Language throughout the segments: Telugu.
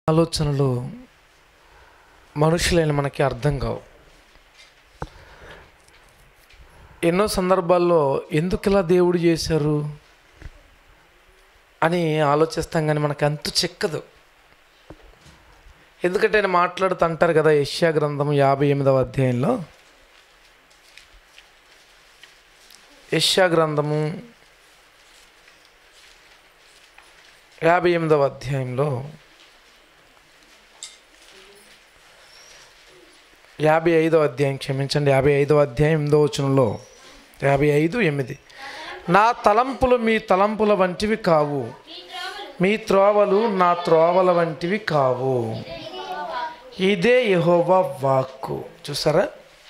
ఆలోచనలు మనుషులైన మనకి అర్థం కావు ఎన్నో సందర్భాల్లో ఎందుకు ఇలా దేవుడు చేశారు అని ఆలోచిస్తాం కానీ మనకి అంతు చిక్కదు ఎందుకంటే ఆయన మాట్లాడుతూ అంటారు కదా యష్యా గ్రంథం యాభై ఎనిమిదవ అధ్యాయంలో యష్యా గ్రంథము యాభై ఎనిమిదవ అధ్యాయంలో యాభై ఐదవ అధ్యాయం క్షమించండి యాభై ఐదవ అధ్యాయం ఎనిమిదో వచనంలో యాభై ఐదు ఎనిమిది నా తలంపులు మీ తలంపుల వంటివి కావు మీ త్రోవలు నా త్రోవల వంటివి కావు ఇదే యెహోవా వాక్కు చూసారా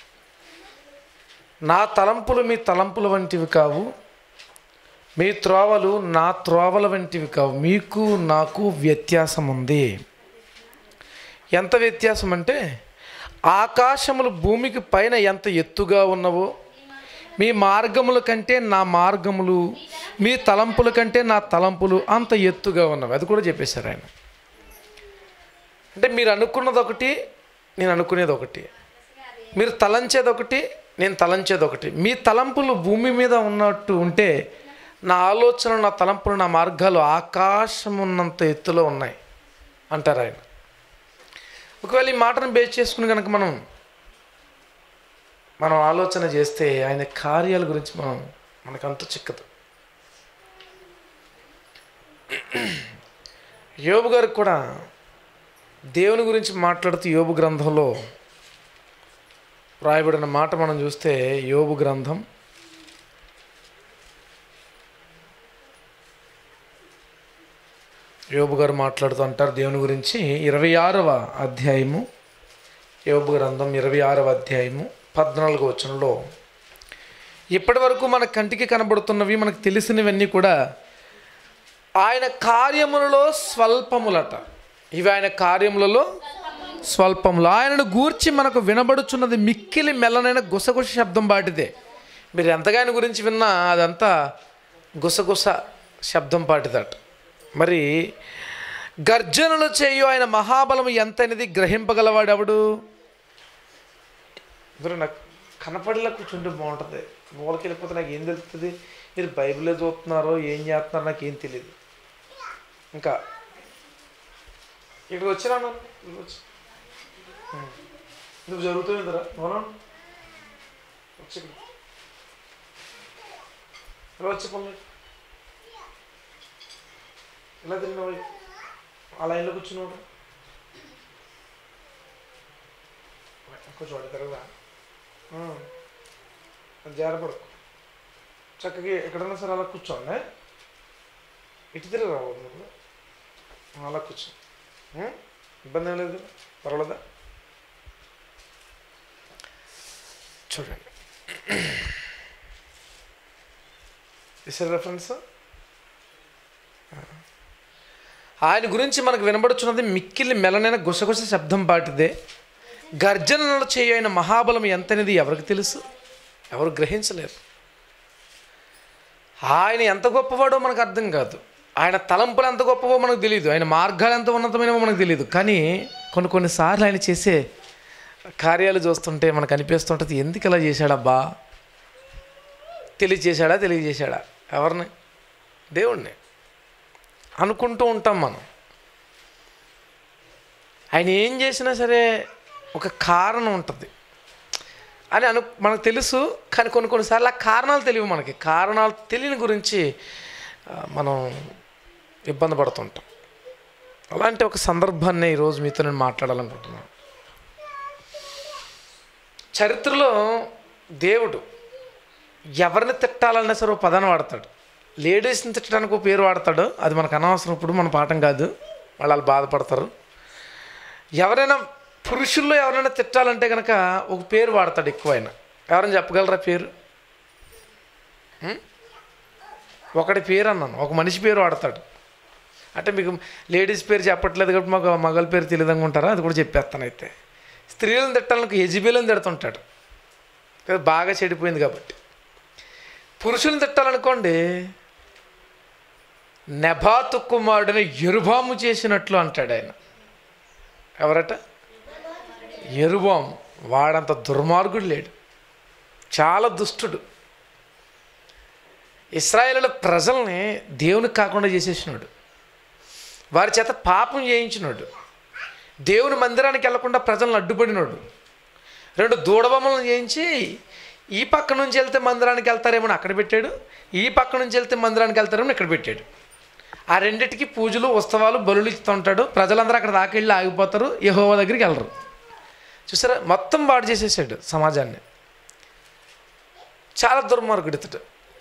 నా తలంపులు మీ తలంపుల వంటివి కావు మీ త్రోవలు నా త్రోవల వంటివి కావు మీకు నాకు వ్యత్యాసం ఉంది ఎంత వ్యత్యాసం అంటే ఆకాశములు భూమికి పైన ఎంత ఎత్తుగా ఉన్నవో మీ మార్గముల కంటే నా మార్గములు మీ తలంపుల కంటే నా తలంపులు అంత ఎత్తుగా ఉన్నవి అది కూడా చెప్పేశారు ఆయన అంటే మీరు అనుకున్నది ఒకటి నేను అనుకునేది ఒకటి మీరు తలంచేది ఒకటి నేను తలంచేది ఒకటి మీ తలంపులు భూమి మీద ఉన్నట్టు ఉంటే నా ఆలోచన నా తలంపులు నా మార్గాలు ఆకాశం ఉన్నంత ఎత్తులో ఉన్నాయి అంటారు ఆయన ఒకవేళ ఈ మాటను బేస్ చేసుకుని కనుక మనం మనం ఆలోచన చేస్తే ఆయన కార్యాల గురించి మనం మనకంత చిక్కదు యోబు గారికి కూడా దేవుని గురించి మాట్లాడుతూ యోబు గ్రంథంలో రాయబడిన మాట మనం చూస్తే యోబు గ్రంథం యోబు గారు మాట్లాడుతూ అంటారు దేవుని గురించి ఇరవై ఆరవ అధ్యాయము యోబు గ్రంథం ఇరవై ఆరవ అధ్యాయము పద్నాలుగో వచనంలో ఇప్పటి వరకు మన కంటికి కనబడుతున్నవి మనకు తెలిసినవన్నీ కూడా ఆయన కార్యములలో స్వల్పములట ఇవి ఆయన కార్యములలో స్వల్పములు ఆయనను గూర్చి మనకు వినబడుచున్నది మిక్కిలి మెల్లనైన గుసగుస శబ్దం బాటిదే మీరు ఎంతగా ఆయన గురించి విన్నా అదంతా గుసగుస శబ్దం పాటిదట మరి గర్జనలు చేయు ఆయన మహాబలము ఎంతైనది గ్రహింపగలవాడెవడు ఇద్దరు నాకు కనపడేలా కూర్చుంటే బాగుంటుంది మూలకి వెళ్ళిపోతే నాకు ఏం తెలుస్తుంది మీరు బైబిలే చూస్తున్నారో ఏం చేస్తున్నారో నాకు ఏం తెలియదు ఇంకా ఇక్కడికి వచ్చినా వచ్చి ఉం. నువ్వు జరుగుతుంది కదా అవునా వచ్చి ఇక్కడ. ఇలా వచ్చి పనులు ఇలా తిరిగినవి ఆ లైన్లో కూర్చున్నాడు కొంచెం వాడి తిరగదా జారపడకు చక్కగా ఎక్కడన్నా సరే అలా కూర్చోండి ఇటు తిరిగి రావద్దు నువ్వు అలా కూర్చో ఉం? ఇబ్బంది ఏం లేదు కదా? పర్వాలేదా చూడండి ఇసే రెఫరెన్స్ ఆయన గురించి మనకు వినబడుచున్నది మిక్కిలి మెలనైన గుసగుస శబ్దం పాటిదే గర్జనలు చేయు ఆయన మహాబలం ఎంతనేది ఎవరికి తెలుసు ఎవరు గ్రహించలేరు ఆయన ఎంత గొప్పవాడో మనకు అర్థం కాదు ఆయన తలంపులు ఎంత గొప్పవో మనకు తెలియదు ఆయన మార్గాలు ఎంత ఉన్నతమైనవో మనకు తెలియదు కానీ కొన్ని కొన్నిసార్లు ఆయన చేసే కార్యాలు చూస్తుంటే మనకు అనిపిస్తుంటుంది ఎందుకు ఇలా చేశాడబ్బా తెలియజేశాడా తెలియజేశాడా ఎవరిని దేవుణ్ణి అనుకుంటూ ఉంటాం మనం ఆయన ఏం చేసినా సరే ఒక కారణం ఉంటుంది అని అను మనకు తెలుసు కానీ కొన్ని కొన్నిసార్లు ఆ కారణాలు తెలియవు మనకి కారణాలు తెలియని గురించి ఆ, మనం ఇబ్బంది పడుతుంటాం అలాంటి ఒక సందర్భాన్ని ఈరోజు మీతో నేను మాట్లాడాలనుకుంటున్నాను చరిత్రలో దేవుడు ఎవరిని తిట్టాలన్నా సరే ఓ పదాన్ని వాడతాడు లేడీస్ని తిట్టడానికి ఒక పేరు వాడతాడు అది మనకు అనవసరం ఇప్పుడు మన పాఠం కాదు వాళ్ళు వాళ్ళు బాధపడతారు ఎవరైనా పురుషుల్లో ఎవరైనా తిట్టాలంటే కనుక ఒక పేరు వాడతాడు ఎక్కువైనా ఎవరైనా చెప్పగలరా పేరు ఉం? ఒకటి పేరు అన్నాను ఒక మనిషి పేరు వాడతాడు అంటే మీకు లేడీస్ పేరు చెప్పట్లేదు కాబట్టి మాకు మగల పేరు తెలియదు అనుకుంటారా అది కూడా చెప్పేస్తాను అయితే స్త్రీలను తిట్టాలకు యజబీలను తిడుతుంటాడు కదా బాగా చెడిపోయింది కాబట్టి పురుషులను తిట్టాలనుకోండి నెబాతు కుమారుడిని ఎరుబాము చేసినట్లు అంటాడు ఆయన ఎవరట ఎరుబాం వాడంత దుర్మార్గుడు లేడు చాలా దుష్టుడు ఇస్రాయేల్ ప్రజల్ని దేవునికి కాకుండా చేసేసినాడు వారి చేత పాపం చేయించినాడు దేవుని మందిరానికి వెళ్లకుండా ప్రజలను అడ్డుపడినాడు రెండు దూడబొమ్మలను చేయించి ఈ పక్క నుంచి వెళ్తే మందిరానికి వెళ్తారేమో అని అక్కడ పెట్టాడు ఈ పక్క నుంచి వెళ్తే మందిరానికి వెళ్తారేమో ఇక్కడ పెట్టాడు ఆ రెండిటికి పూజలు ఉత్సవాలు బలులు ఇస్తూ ఉంటాడు ప్రజలందరూ అక్కడ దాకా వెళ్ళి ఆగిపోతారు యెహోవా దగ్గరికి వెళ్ళరు చూసారా మొత్తం పాడు చేసేసాడు సమాజాన్ని చాలా దుర్మార్గుడు ఇతడు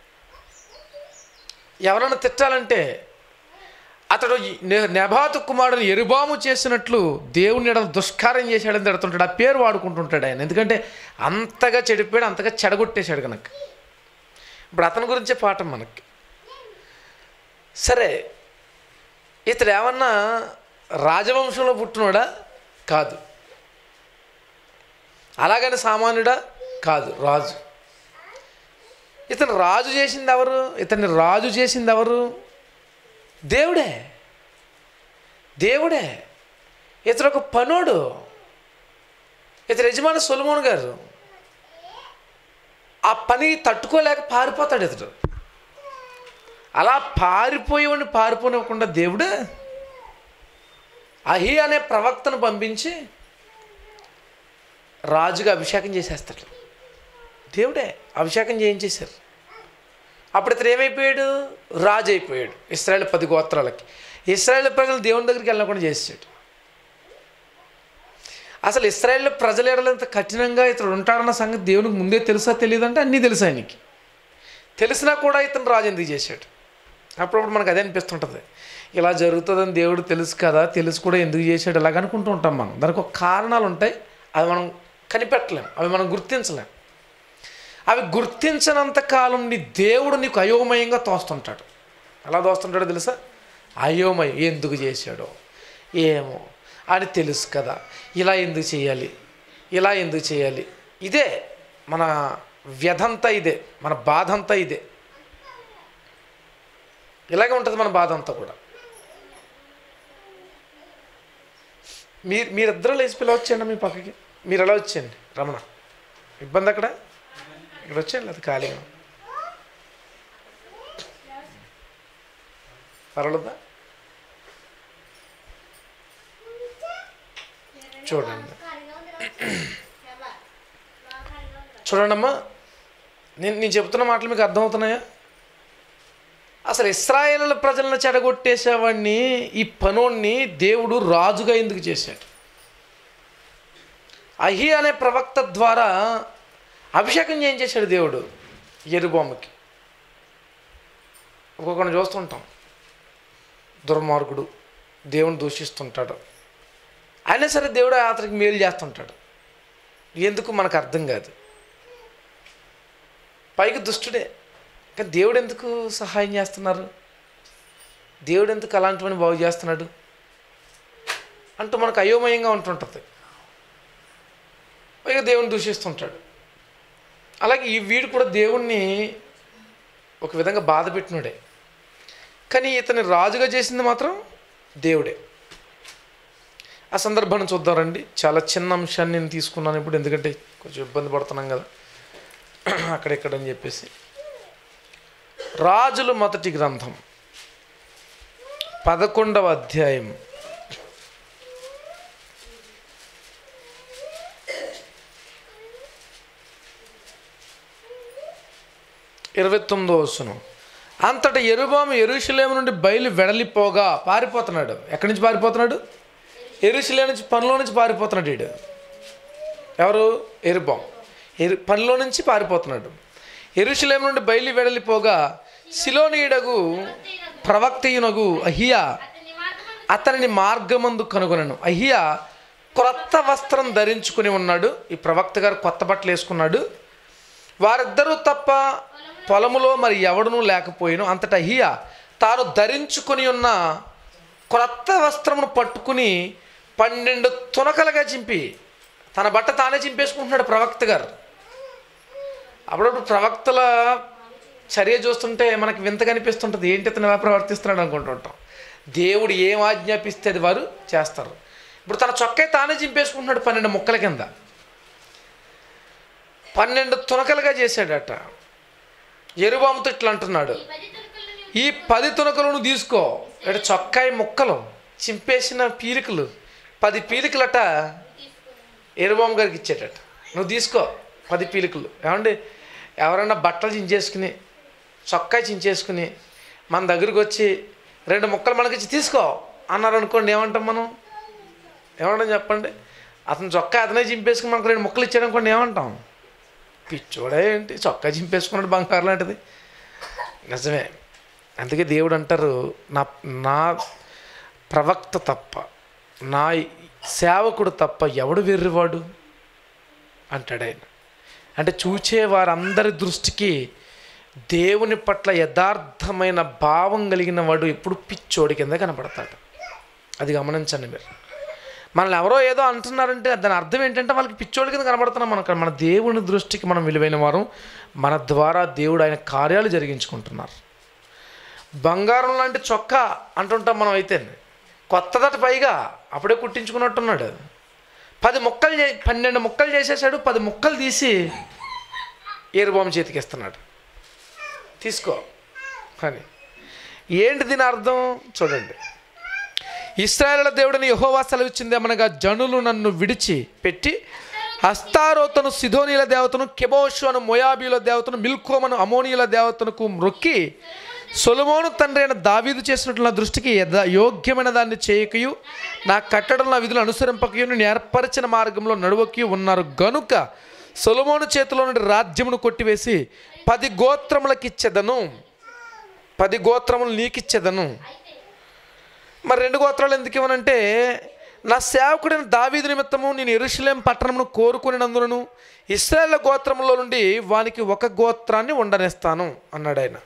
ఎవరైనా తిట్టాలంటే అతడు ఈ నె- నెబాతు కుమారుడు ఎరుబాము చేసినట్లు దేవుని ఎడల దుష్కారం చేశాడని తిడుతుంటాడు ఆ పేరు వాడుకుంటుంటాడు ఆయన ఎందుకంటే అంతగా చెడిపోయాడు అంతగా చెడగొట్టేశాడు కనుక ఇప్పుడు అతని గురించే పాఠం మనకి సరే ఇతడు ఏమన్నా రాజవంశంలో పుట్టినోడా కాదు అలాగని సామాన్యుడా కాదు రాజు ఇతను రాజు చేసింది ఎవరు ఇతన్ని రాజు చేసింది ఎవరు దేవుడే దేవుడే ఇతడు ఒక పనోడు ఇతడు యజమాని సొలమోన్ గారు ఆ పని తట్టుకోలేక పారిపోతాడు ఇతడు అలా పారిపోయేవాడిని పారిపోనివ్వకుండా దేవుడు అహి అనే ప్రవక్తను పంపించి రాజుగా అభిషేకం చేసేస్తాడు దేవుడే అభిషేకం చేయించేశారు అప్పుడు ఇతను ఏమైపోయాడు రాజు అయిపోయాడు ఇస్రాయేల్ పది గోత్రాలకి ఇస్రాయేల్ ప్రజలు దేవుని దగ్గరికి వెళ్ళకుండా చేసాడు అసలు ఇస్రాయేల్ ప్రజలు ఎడలంత కఠినంగా ఇతడు ఉంటాడన్న సంగతి దేవునికి ముందే తెలుసా తెలియదంటే అన్నీ తెలుసు ఆయనకి తెలిసినా కూడా ఇతను రాజు ఎందుకు చేశాడు అప్పుడప్పుడు మనకు అదే అనిపిస్తుంటుంది ఇలా జరుగుతుందని దేవుడు తెలుసు కదా తెలుసు కూడా ఎందుకు చేశాడు ఇలాగ అనుకుంటూ ఉంటాం మనం దానికి ఒక కారణాలు ఉంటాయి అవి మనం కనిపెట్టలేం అవి మనం గుర్తించలేం అవి గుర్తించినంత కాలం నీ దేవుడు నీకు అయోమయంగా తోస్తుంటాడు ఎలా తోస్తుంటాడో తెలుసా అయోమయం ఎందుకు చేశాడో ఏమో అని తెలుసు కదా ఇలా ఎందుకు చేయాలి ఇలా ఎందుకు చేయాలి ఇదే మన వ్యధంతా ఇదే మన బాధ అంతా ఇదే ఇలాగే ఉంటుంది మన బాధ అంతా కూడా మీరు మీరిద్దరూ లేచి పిలవచ్చండి మీ పక్కకి మీరు ఎలా వచ్చేయండి రమణ ఇబ్బంది అక్కడ ఇక్కడ వచ్చేయండి అది ఖాళీగా ఉంది. పర్వాలేదా చూడండి చూడండమ్మా నేను నేను చెప్తున్న మాటలు మీకు అర్థమవుతున్నాయా అసలు ఇస్రాయేల్ ప్రజలను చెడగొట్టేసేవాడిని ఈ పనోడిని దేవుడు రాజుగా ఎందుకు చేశాడు అహి అనే ప్రవక్త ద్వారా అభిషేకం చేయించేశాడు దేవుడు ఎరుబొమ్మకి ఒక్కొక్కరిని చూస్తుంటాం దుర్మార్గుడు దేవుని దూషిస్తుంటాడు అయినా సరే దేవుడు అతనికి మేలు చేస్తుంటాడు ఎందుకు మనకు అర్థం కాదు పైకి దుష్టుడే కానీ దేవుడు ఎందుకు సహాయం చేస్తున్నారు దేవుడు ఎందుకు అలాంటివని బాగు చేస్తున్నాడు అంటూ మనకు అయోమయంగా ఉంటుంటుంది పైగా దేవుని దూషిస్తుంటాడు అలాగే ఈ వీడు కూడా దేవుణ్ణి ఒక విధంగా బాధ పెట్టినోడే కానీ ఇతని రాజుగా చేసింది మాత్రం దేవుడే ఆ సందర్భాన్ని చూద్దాం రండి చాలా చిన్న అంశాన్ని నేను తీసుకున్నాను ఇప్పుడు ఎందుకంటే కొంచెం ఇబ్బంది పడుతున్నాం కదా అక్కడెక్కడ అని చెప్పేసి రాజులు మొదటి గ్రంథం పదకొండవ అధ్యాయం ఇరవై తొమ్మిదో వస్తును అంతట ఎరుబాము ఎరుషులేము నుండి బయలు వెడలిపోగా పారిపోతున్నాడు ఎక్కడి నుంచి పారిపోతున్నాడు ఎరుషులే నుంచి పనిలో నుంచి పారిపోతున్నాడు వీడు ఎవరు ఎరుబాం ఎరు పనిలో నుంచి పారిపోతున్నాడు ఎరుషులేము నుండి బయలు వెడలిపోగా సిలోనీయుడగు ప్రవక్తయునగు అహియా అతనిని మార్గమందు కనుగొనను అహియా క్రొత్త వస్త్రం ధరించుకుని ఉన్నాడు ఈ ప్రవక్త గారు కొత్త బట్టలు వేసుకున్నాడు వారిద్దరూ తప్ప పొలములో మరి ఎవడునూ లేకపోయిను అంతటా అహియా తాను ధరించుకొని ఉన్న క్రొత్త వస్త్రమును పట్టుకుని పన్నెండు తునకలుగా చింపి తన బట్ట తానే చింపేసుకుంటున్నాడు ప్రవక్త గారు అప్పుడప్పుడు ప్రవక్తల చర్య చూస్తుంటే మనకి వింతగా అనిపిస్తుంటుంది ఏంటి ఇతను ఎలా ప్రవర్తిస్తున్నాడు అనుకుంటుంటాం దేవుడు ఏం ఆజ్ఞాపిస్తే అది వారు చేస్తారు ఇప్పుడు తన చొక్కా తానే చింపేసుకుంటున్నాడు పన్నెండు ముక్కల కింద పన్నెండు తునకలుగా చేశాడట ఎరుబాముతో ఇట్లా అంటున్నాడు ఈ పది తునకలను తీసుకో ఇక్కడ చొక్కాయి ముక్కలు చింపేసిన పీలికలు పది పీలికలట ఎరుబాము గారికి ఇచ్చేటట నువ్వు తీసుకో పది పీలికలు ఏమండి ఎవరైనా బట్టలు చించేసుకుని చొక్కాయి చించేసుకుని మన దగ్గరికి వచ్చి రెండు ముక్కలు మనకిచ్చి తీసుకో అన్నారు అనుకోండి ఏమంటాం మనం ఏమంటాం చెప్పండి అతను చొక్కా అతనే చింపేసుకుని మనకు రెండు ముక్కలు ఇచ్చాడు అనుకోండి ఏమంటాం పిచ్చోడే ఏంటి చొక్కా చింపేసుకున్నాడు బంగారు లాంటిది నిజమే అందుకే దేవుడు అంటారు నా నా ప్రవక్త తప్ప నా సేవకుడు తప్ప ఎవడు వెర్రివాడు అంటాడు ఆయన అంటే చూచే వారందరి దృష్టికి దేవుని పట్ల యథార్థమైన భావం కలిగిన వాడు ఎప్పుడు పిచ్చోడి కింద కనపడతాడు అది గమనించండి మీరు మనల్ని ఎవరో ఏదో అంటున్నారంటే దాని అర్థం ఏంటంటే వాళ్ళకి పిచ్చోడి కింద కనబడుతున్నాం మనం మన దేవుని దృష్టికి మనం విలువైన వారు మన ద్వారా దేవుడు ఆయన కార్యాలు జరిగించుకుంటున్నారు బంగారం లాంటి చొక్కా అంటుంటాం మనం అయితే కొత్తదట పైగా అప్పుడే కుట్టించుకున్నట్టున్నాడు పది ముక్కలు చే పన్నెండు ముక్కలు చేసేసాడు పది ముక్కలు తీసి ఏరుబాము చేతికి ఇస్తున్నాడు తీసుకో అని ఏంటి దీని అర్థం చూడండి ఇస్రాయేల్ దేవుడిని యహోవా సెలవిచ్చింది ఏమనగా జనులు నన్ను విడిచి పెట్టి అస్తారోతను సిధోనీల దేవతను కెబోషు అను మొయాబీల దేవతను మిల్కోమను అమోనీయుల దేవతనకు మొక్కి సొలమోను తండ్రి అయిన దావీదు చేసినట్లు నా దృష్టికి యథ యోగ్యమైన దాన్ని చేయకయు నా కట్టడం నా విధులు అనుసరింపకయు నేను ఏర్పరిచిన మార్గంలో నడువకి ఉన్నారు గనుక సొలమోను చేతిలో నుండి రాజ్యమును కొట్టివేసి పది గోత్రములకిచ్చెదను పది గోత్రములు నీకిచ్చెదను మరి రెండు గోత్రాలు ఎందుకు ఇవ్వనంటే నా సేవకుడైన దావీదు నిమిత్తము నేను ఎరుషలేం పట్టణమును కోరుకునేందులను ఇస్రాయేల్ గోత్రములో నుండి వానికి ఒక గోత్రాన్ని ఉండనిస్తాను అన్నాడు ఆయన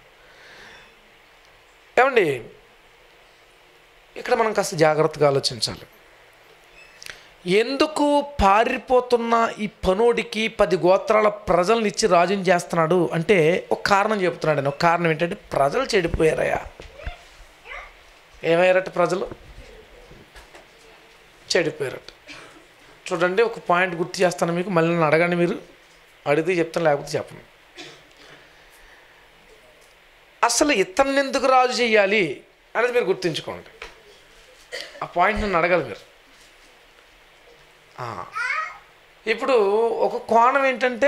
ఏమండి ఇక్కడ మనం కాస్త జాగ్రత్తగా ఆలోచించాలి ఎందుకు పారిపోతున్న ఈ పనోడికి పది గోత్రాల ప్రజలను ఇచ్చి రాజుని చేస్తున్నాడు అంటే ఒక కారణం చెబుతున్నాడు ఆయన ఒక కారణం ఏంటంటే ప్రజలు చెడిపోయారయ్యా ఏమయ్యారట ప్రజలు చెడిపోయారట చూడండి ఒక పాయింట్ గుర్తు చేస్తాను మీకు మళ్ళీ నన్ను అడగండి మీరు అడిగితే చెప్తాను లేకపోతే చెప్పను అసలు ఇతన్ని ఎందుకు రాజు చేయాలి అనేది మీరు గుర్తుంచుకోండి ఆ పాయింట్ నన్ను అడగాలి మీరు ఆ. ఇప్పుడు ఒక కోణం ఏంటంటే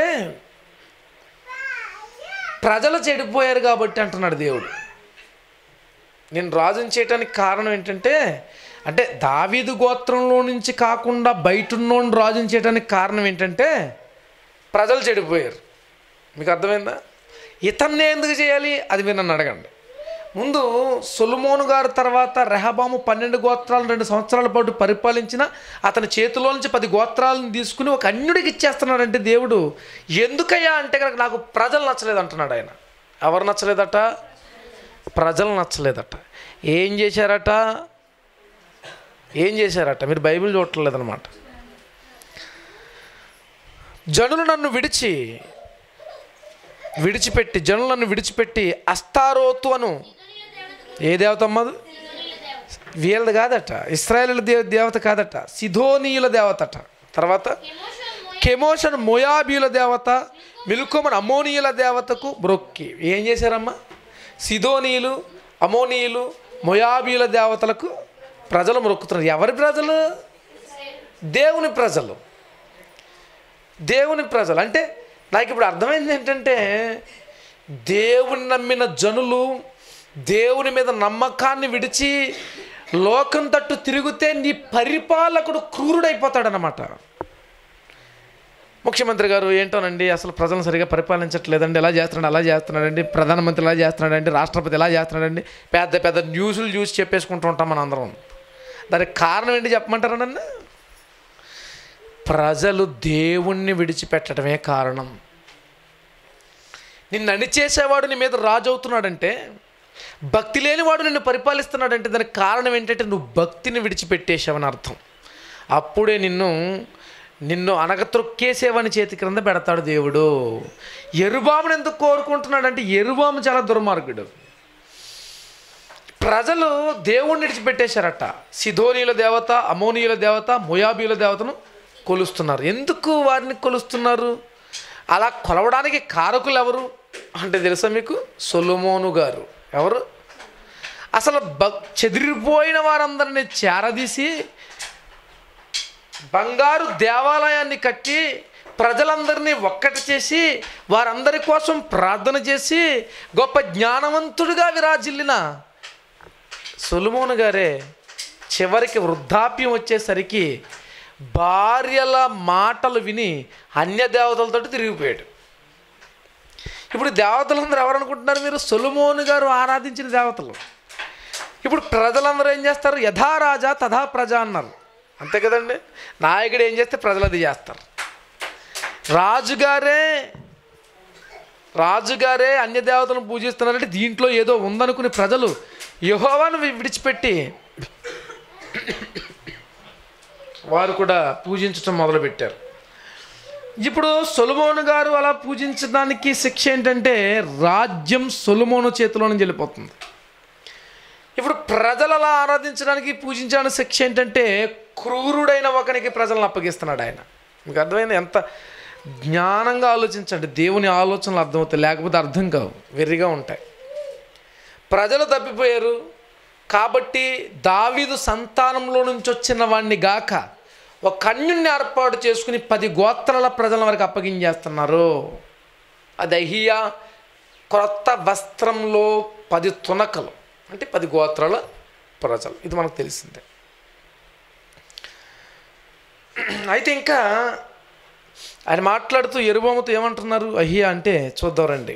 ప్రజలు చెడిపోయారు కాబట్టి అంటున్నాడు దేవుడు నేను రాజుని చేయటానికి కారణం ఏంటంటే అంటే దావీదు గోత్రంలో నుంచి కాకుండా బయటున్నోని రాజుని చేయడానికి కారణం ఏంటంటే ప్రజలు చెడిపోయారు మీకు అర్థమైందా ఇతన్నే ఎందుకు చేయాలి అది మీరు నన్ను అడగండి ముందు సొలుమోను గారు తర్వాత రెహబాము పన్నెండు గోత్రాలను రెండు సంవత్సరాల పాటు పరిపాలించిన అతని చేతిలో నుంచి పది గోత్రాలను తీసుకుని ఒక అన్యుడికి ఇచ్చేస్తున్నాడంటే దేవుడు ఎందుకయ్యా అంటే కనుక నాకు ప్రజలు నచ్చలేదు అంటున్నాడు ఆయన ఎవరు నచ్చలేదట ప్రజలు నచ్చలేదట ఏం చేశారట ఏం చేశారట మీరు బైబిల్ చూడట్లేదన్నమాట జనులు నన్ను విడిచి విడిచిపెట్టి జనులు నన్ను విడిచిపెట్టి అస్తారోతు అను ఏ దేవత అమ్మదు వీళ్ళది కాదట ఇస్రాయేల్ దేవ దేవత కాదట సిధోనీయుల దేవతట తర్వాత కెమోషన్ మొయాబీల దేవత మిల్కోమన్ అమోనీయుల దేవతకు బ్రొక్కి ఏం చేశారమ్మా సిధోనీయులు అమోనీయులు మొయాబీల దేవతలకు ప్రజలు మొక్కుతున్నారు ఎవరి ప్రజలు దేవుని ప్రజలు దేవుని ప్రజలు అంటే నాకు ఇప్పుడు అర్థమైంది ఏంటంటే దేవుని నమ్మిన జనులు దేవుని మీద నమ్మకాన్ని విడిచి లోకం తట్టు తిరిగితే నీ పరిపాలకుడు క్రూరుడైపోతాడనమాట ముఖ్యమంత్రి గారు ఏంటోనండి అసలు ప్రజలను సరిగా పరిపాలించట్లేదండి ఎలా చేస్తున్నాడు అలా చేస్తున్నాడండి ప్రధానమంత్రి ఎలా చేస్తున్నాడండి రాష్ట్రపతి ఎలా చేస్తున్నాడండి పెద్ద పెద్ద న్యూస్లు చూసి చెప్పేసుకుంటూ ఉంటాం మన అందరం దానికి కారణం ఏంటి చెప్పమంటారా నన్ను ప్రజలు దేవుణ్ణి విడిచిపెట్టడమే కారణం నిన్ను అణిచేసేవాడు నీ మీద రాజు అవుతున్నాడంటే భక్తి లేనివాడు నిన్ను పరిపాలిస్తున్నాడంటే దానికి కారణం ఏంటంటే నువ్వు భక్తిని విడిచిపెట్టేసావని అర్థం అప్పుడే నిన్ను నిన్ను అనగత్రొక్కేసేవని చేతి క్రింద పెడతాడు దేవుడు ఎరుబామును ఎందుకు కోరుకుంటున్నాడంటే ఎరుబాము చాలా దుర్మార్గుడు ప్రజలు దేవుణ్ణి విడిచిపెట్టేశారట సిధోనీయుల దేవత అమోనీయుల దేవత మొయాబీయుల దేవతను కొలుస్తున్నారు ఎందుకు వారిని కొలుస్తున్నారు అలా కొలవడానికి కారకులు ఎవరు అంటే తెలుసా మీకు సొలొమోను గారు ఎవరు అసలు బ చెదిరిపోయిన వారందరిని చేరదీసి బంగారు దేవాలయాన్ని కట్టి ప్రజలందరినీ ఒక్కటి చేసి వారందరి కోసం ప్రార్థన చేసి గొప్ప జ్ఞానవంతుడిగా విరాజిల్లిన సొలుమోను గారే చివరికి వృద్ధాప్యం వచ్చేసరికి భార్యల మాటలు విని అన్య దేవతలతో తిరిగిపోయాడు ఇప్పుడు దేవతలందరూ ఎవరు అనుకుంటున్నారు మీరు సొలుమోను గారు ఆరాధించిన దేవతలు ఇప్పుడు ప్రజలందరూ ఏం చేస్తారు యథా రాజా తథా ప్రజ అన్నారు అంతే కదండి నాయకుడు ఏం చేస్తే ప్రజలు అది చేస్తారు రాజుగారే రాజుగారే అన్య దేవతలను పూజిస్తున్నారంటే దీంట్లో ఏదో ఉందనుకుని ప్రజలు యహోవాను వి- విడిచిపెట్టి వారు కూడా పూజించటం మొదలుపెట్టారు ఇప్పుడు సొలమోను గారు అలా పూజించడానికి శిక్ష ఏంటంటే రాజ్యం సొలమోను చేతిలో నుంచి వెళ్ళిపోతుంది ఇప్పుడు ప్రజలు అలా ఆరాధించడానికి పూజించడానికి శిక్ష ఏంటంటే క్రూరుడైన ఒకనికి ప్రజలను అప్పగిస్తున్నాడు ఆయన మీకు అర్థమైంది ఎంత జ్ఞానంగా ఆలోచించండి దేవుని ఆలోచనలు అర్థమవుతాయి లేకపోతే అర్థం కావు వెర్రిగా ఉంటాయి ప్రజలు తప్పిపోయారు కాబట్టి దావీదు సంతానంలో నుంచి వచ్చిన వాడిని గాక ఒక కన్యుణ్ణి ఏర్పాటు చేసుకుని పది గోత్రాల ప్రజల వరకు అప్పగించేస్తున్నారు అది అహియా క్రొత్త వస్త్రంలో పది తునకలు అంటే పది గోత్రాల ప్రజలు ఇది మనకు తెలిసిందే అయితే ఇంకా ఆయన మాట్లాడుతూ ఎరుబొమ్మతో ఏమంటున్నారు అహియా అంటే చూద్దాం రండి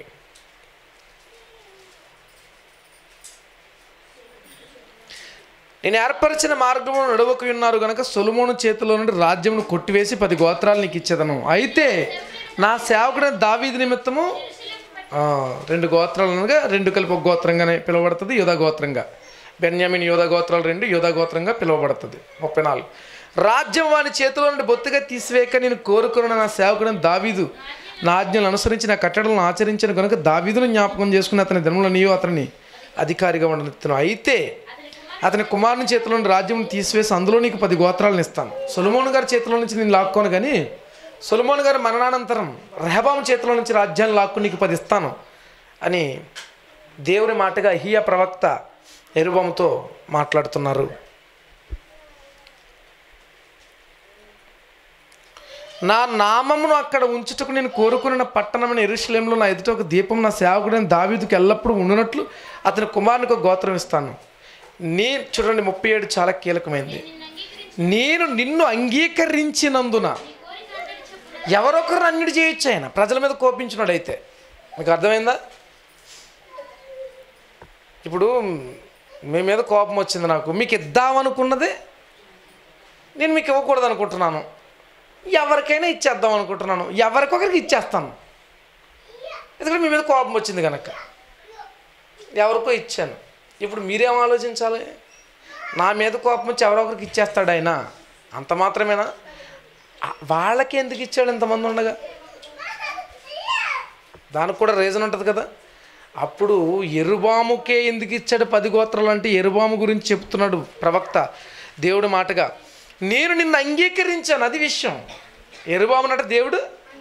నేను ఏర్పరిచిన మార్గమును నడవకు ఉన్నారు గనక సొలుమోను చేతిలో నుండి రాజ్యమును కొట్టివేసి పది గోత్రాలు నీకు ఇచ్చేదను అయితే నా సేవకుడైన దావీది నిమిత్తము ఆ, రెండు గోత్రాలు అనగా రెండు కలిపి ఒక గోత్రంగానే పిలువబడుతుంది యోధా గోత్రంగా బెన్యామిన్ యోధా గోత్రాలు రెండు యోధా గోత్రంగా పిలువబడుతుంది ముప్పై నాలుగు రాజ్యం వాని చేతిలో నుండి బొత్తుగా తీసివేయక నేను కోరుకున్న నా సేవకుడైన దావీదు నా ఆజ్ఞలు అనుసరించి నా కట్టడలను ఆచరించిన కనుక దావీదును జ్ఞాపకం చేసుకుని అతని దినముల నీయో అతని అధికారిగా ఉండనిస్తున్నాను అయితే అతని కుమారుని చేతిలో నుండి రాజ్యం తీసివేసి అందులో నీకు పది గోత్రాలను ఇస్తాను సొలమోను గారి చేతిలో నుంచి నేను లాక్కోను కానీ సొలమోను గారి మరణానంతరం రెహబాము చేతిలో నుంచి రాజ్యాన్ని లాక్కుని నీకు పది ఇస్తాను అని దేవుని మాటగా హియ ప్రవక్త ఎరుబముతో మాట్లాడుతున్నారు నా నామమును అక్కడ ఉంచుటకు నేను కోరుకున్న పట్టణమైన ఎరుషలేంలో నా ఎదుట ఒక దీపం నా సేవకుడైన దావీదుకి ఎల్లప్పుడూ ఉండునట్లు అతని కుమారునికి ఒక గోత్రం ఇస్తాను నీ చూడండి ముప్పై ఏడు చాలా కీలకమైంది నేను నిన్ను అంగీకరించినందున ఎవరొకరు అన్నిటి చేయొచ్చు ఆయన ప్రజల మీద కోపించినాడు అయితే మీకు అర్థమైందా ఇప్పుడు మీ మీద కోపం వచ్చింది నాకు మీకు ఇద్దామనుకున్నదే నేను మీకు ఇవ్వకూడదు అనుకుంటున్నాను ఎవరికైనా ఇచ్చేద్దాం అనుకుంటున్నాను ఎవరికొకరికి ఇచ్చేస్తాను ఎందుకంటే మీ మీద కోపం వచ్చింది కనుక ఎవరికో ఇచ్చాను ఇప్పుడు మీరేం ఆలోచించాలి నా మీద కోపం వచ్చి ఎవరొకరికి ఇచ్చేస్తాడు ఆయన అంత మాత్రమేనా ఆ, వాళ్ళకి ఎందుకు ఇచ్చాడు ఇంతమంది ఉండగా దానికి కూడా రీజన్ ఉంటుంది కదా అప్పుడు ఎరుబాముకే ఎందుకు ఇచ్చాడు పది గోత్రాలు అంటే ఎరుబాము గురించి చెప్తున్నాడు ప్రవక్త దేవుడి మాటగా నేను నిన్ను అంగీకరించాను అది విషయం ఎరుబామునట దేవుడు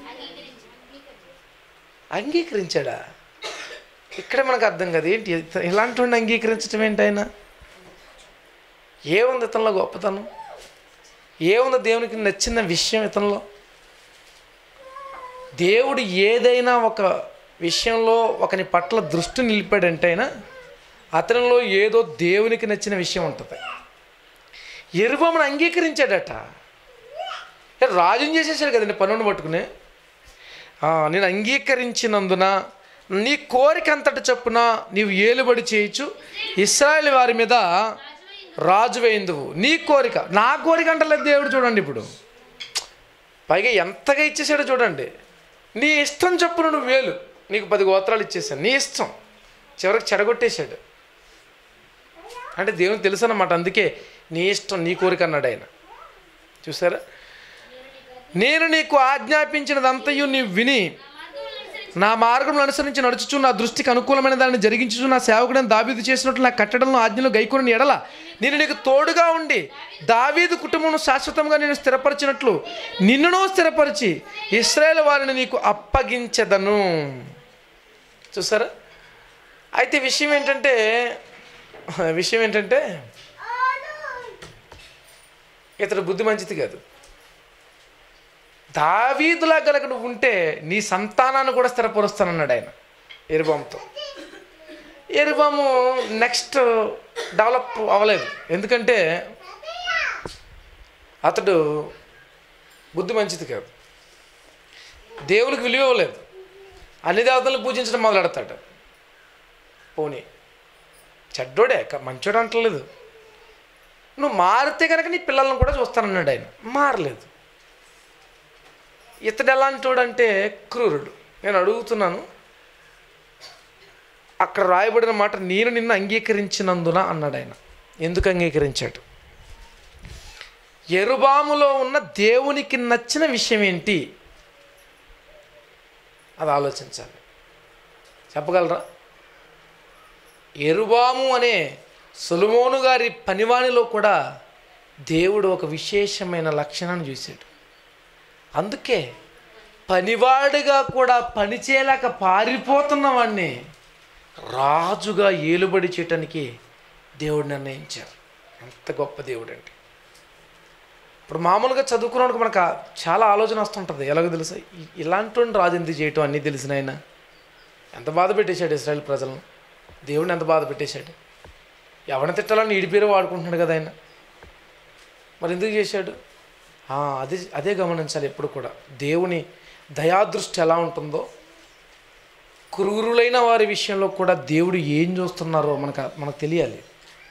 అంగీకరించాడా ఇక్కడ మనకు అర్థం కదా ఏంటి ఇత- ఇలాంటి వాడిని అంగీకరించడం ఏంటి ఆయన ఏముంది ఇతనిలో గొప్పతనం ఏముంది దేవునికి నచ్చిన విషయం ఇతనిలో దేవుడు ఏదైనా ఒక విషయంలో ఒకని పట్ల దృష్టి నిలిపాడంటే అయినా అతనిలో ఏదో దేవునికి నచ్చిన విషయం ఉంటుంది ఎరుబొమ్మను అంగీకరించాడట ఏ, రాజుని చేసేసాడు కదండి పన్నును పట్టుకుని ఆ, నేను అంగీకరించినందున నీ కోరిక అంతటి చొప్పున నీవు ఏలుబడి చేయొచ్చు ఇస్రాయేల్ వారి మీద రాజు వేయిందువు నీ కోరిక నా కోరిక అంటలేదు దేవుడు చూడండి ఇప్పుడు పైగా ఎంతగా ఇచ్చేసాడో చూడండి నీ ఇష్టం చొప్పున నువ్వు వేలు నీకు పది గోత్రాలు ఇచ్చేసాను నీ ఇష్టం చివరికి చెడగొట్టేశాడు అంటే దేవునికి తెలుసు అన్నమాట అందుకే నీ ఇష్టం నీ కోరిక అన్నాడు ఆయన చూసారా నేను నీకు ఆజ్ఞాపించినదంతయు నీవు విని నా మార్గంలో అనుసరించి నడుచుచు నా దృష్టికి అనుకూలమైన దాన్ని జరిగించుచు నా సేవకుడని దావీదు చేసినట్లు నా కట్టడంలో ఆజ్ఞలు గైకొని ఎడల నేను నీకు తోడుగా ఉండి దావీదు కుటుంబం శాశ్వతంగా నేను స్థిరపరిచినట్లు నిన్నును స్థిరపరిచి ఇస్రాయేల్ వారిని నీకు అప్పగించెదను చూసారా అయితే విషయం ఏంటంటే విషయం ఏంటంటే ఇతడు బుద్ధి మంచిది కాదు దావీదులా గనక నువ్వు ఉంటే నీ సంతానాన్ని కూడా స్థిరపరుస్తానన్నాడు ఆయన ఎరుబాముతో ఎరుబాము నెక్స్ట్ డెవలప్ అవ్వలేదు ఎందుకంటే అతడు బుద్ధి మంచిది కాదు దేవునికి విలువ ఇవ్వలేదు అన్ని దేవతలను పూజించడం మొదలెడతాడు పోనీ చెడ్డోడే క- మంచోడు అంటలేదు నువ్వు మారితే కనుక నీ పిల్లలను కూడా చూస్తానన్నాడు ఆయన మారలేదు ఇతడు ఎలాంటోడు అంటే క్రూరుడు నేను అడుగుతున్నాను అక్కడ రాయబడిన మాట నేను నిన్ను అంగీకరించినందున అన్నాడు ఆయన ఎందుకు అంగీకరించాడు ఎరుబాములో ఉన్న దేవునికి నచ్చిన విషయం ఏంటి అది ఆలోచించాలి చెప్పగలరా ఎరుబాము అనే సులుమోను గారి పనివానిలో కూడా దేవుడు ఒక విశేషమైన లక్షణాన్ని చూశాడు అందుకే పనివాడిగా కూడా పని చేయలేక పారిపోతున్న వాడిని రాజుగా ఏలుబడి చేయటానికి దేవుడు నిర్ణయించారు ఎంత గొప్ప దేవుడు అంటే ఇప్పుడు మామూలుగా చదువుకున్నవాడికి మనకు ఆ- చాలా ఆలోచన వస్తుంటుంది ఎలాగో తెలుసా ఇ- ఇలాంటి వాడిని రాజు ఎందుకు చేయటం అన్నీ తెలిసిన ఆయన ఎంత బాధ పెట్టేశాడు ఇస్రాయల్ ప్రజలను దేవుడిని ఎంత బాధ పెట్టేశాడు ఎవరిని తిట్టాలని ఈడి పేరు వాడుకుంటున్నాడు కదా ఆయన మరి ఎందుకు చేశాడు ఆ, అదే అదే గమనించాలి ఎప్పుడు కూడా దేవుని దయాదృష్టి ఎలా ఉంటుందో క్రూరులైన వారి విషయంలో కూడా దేవుడు ఏం చూస్తున్నారో మనకు మనకు తెలియాలి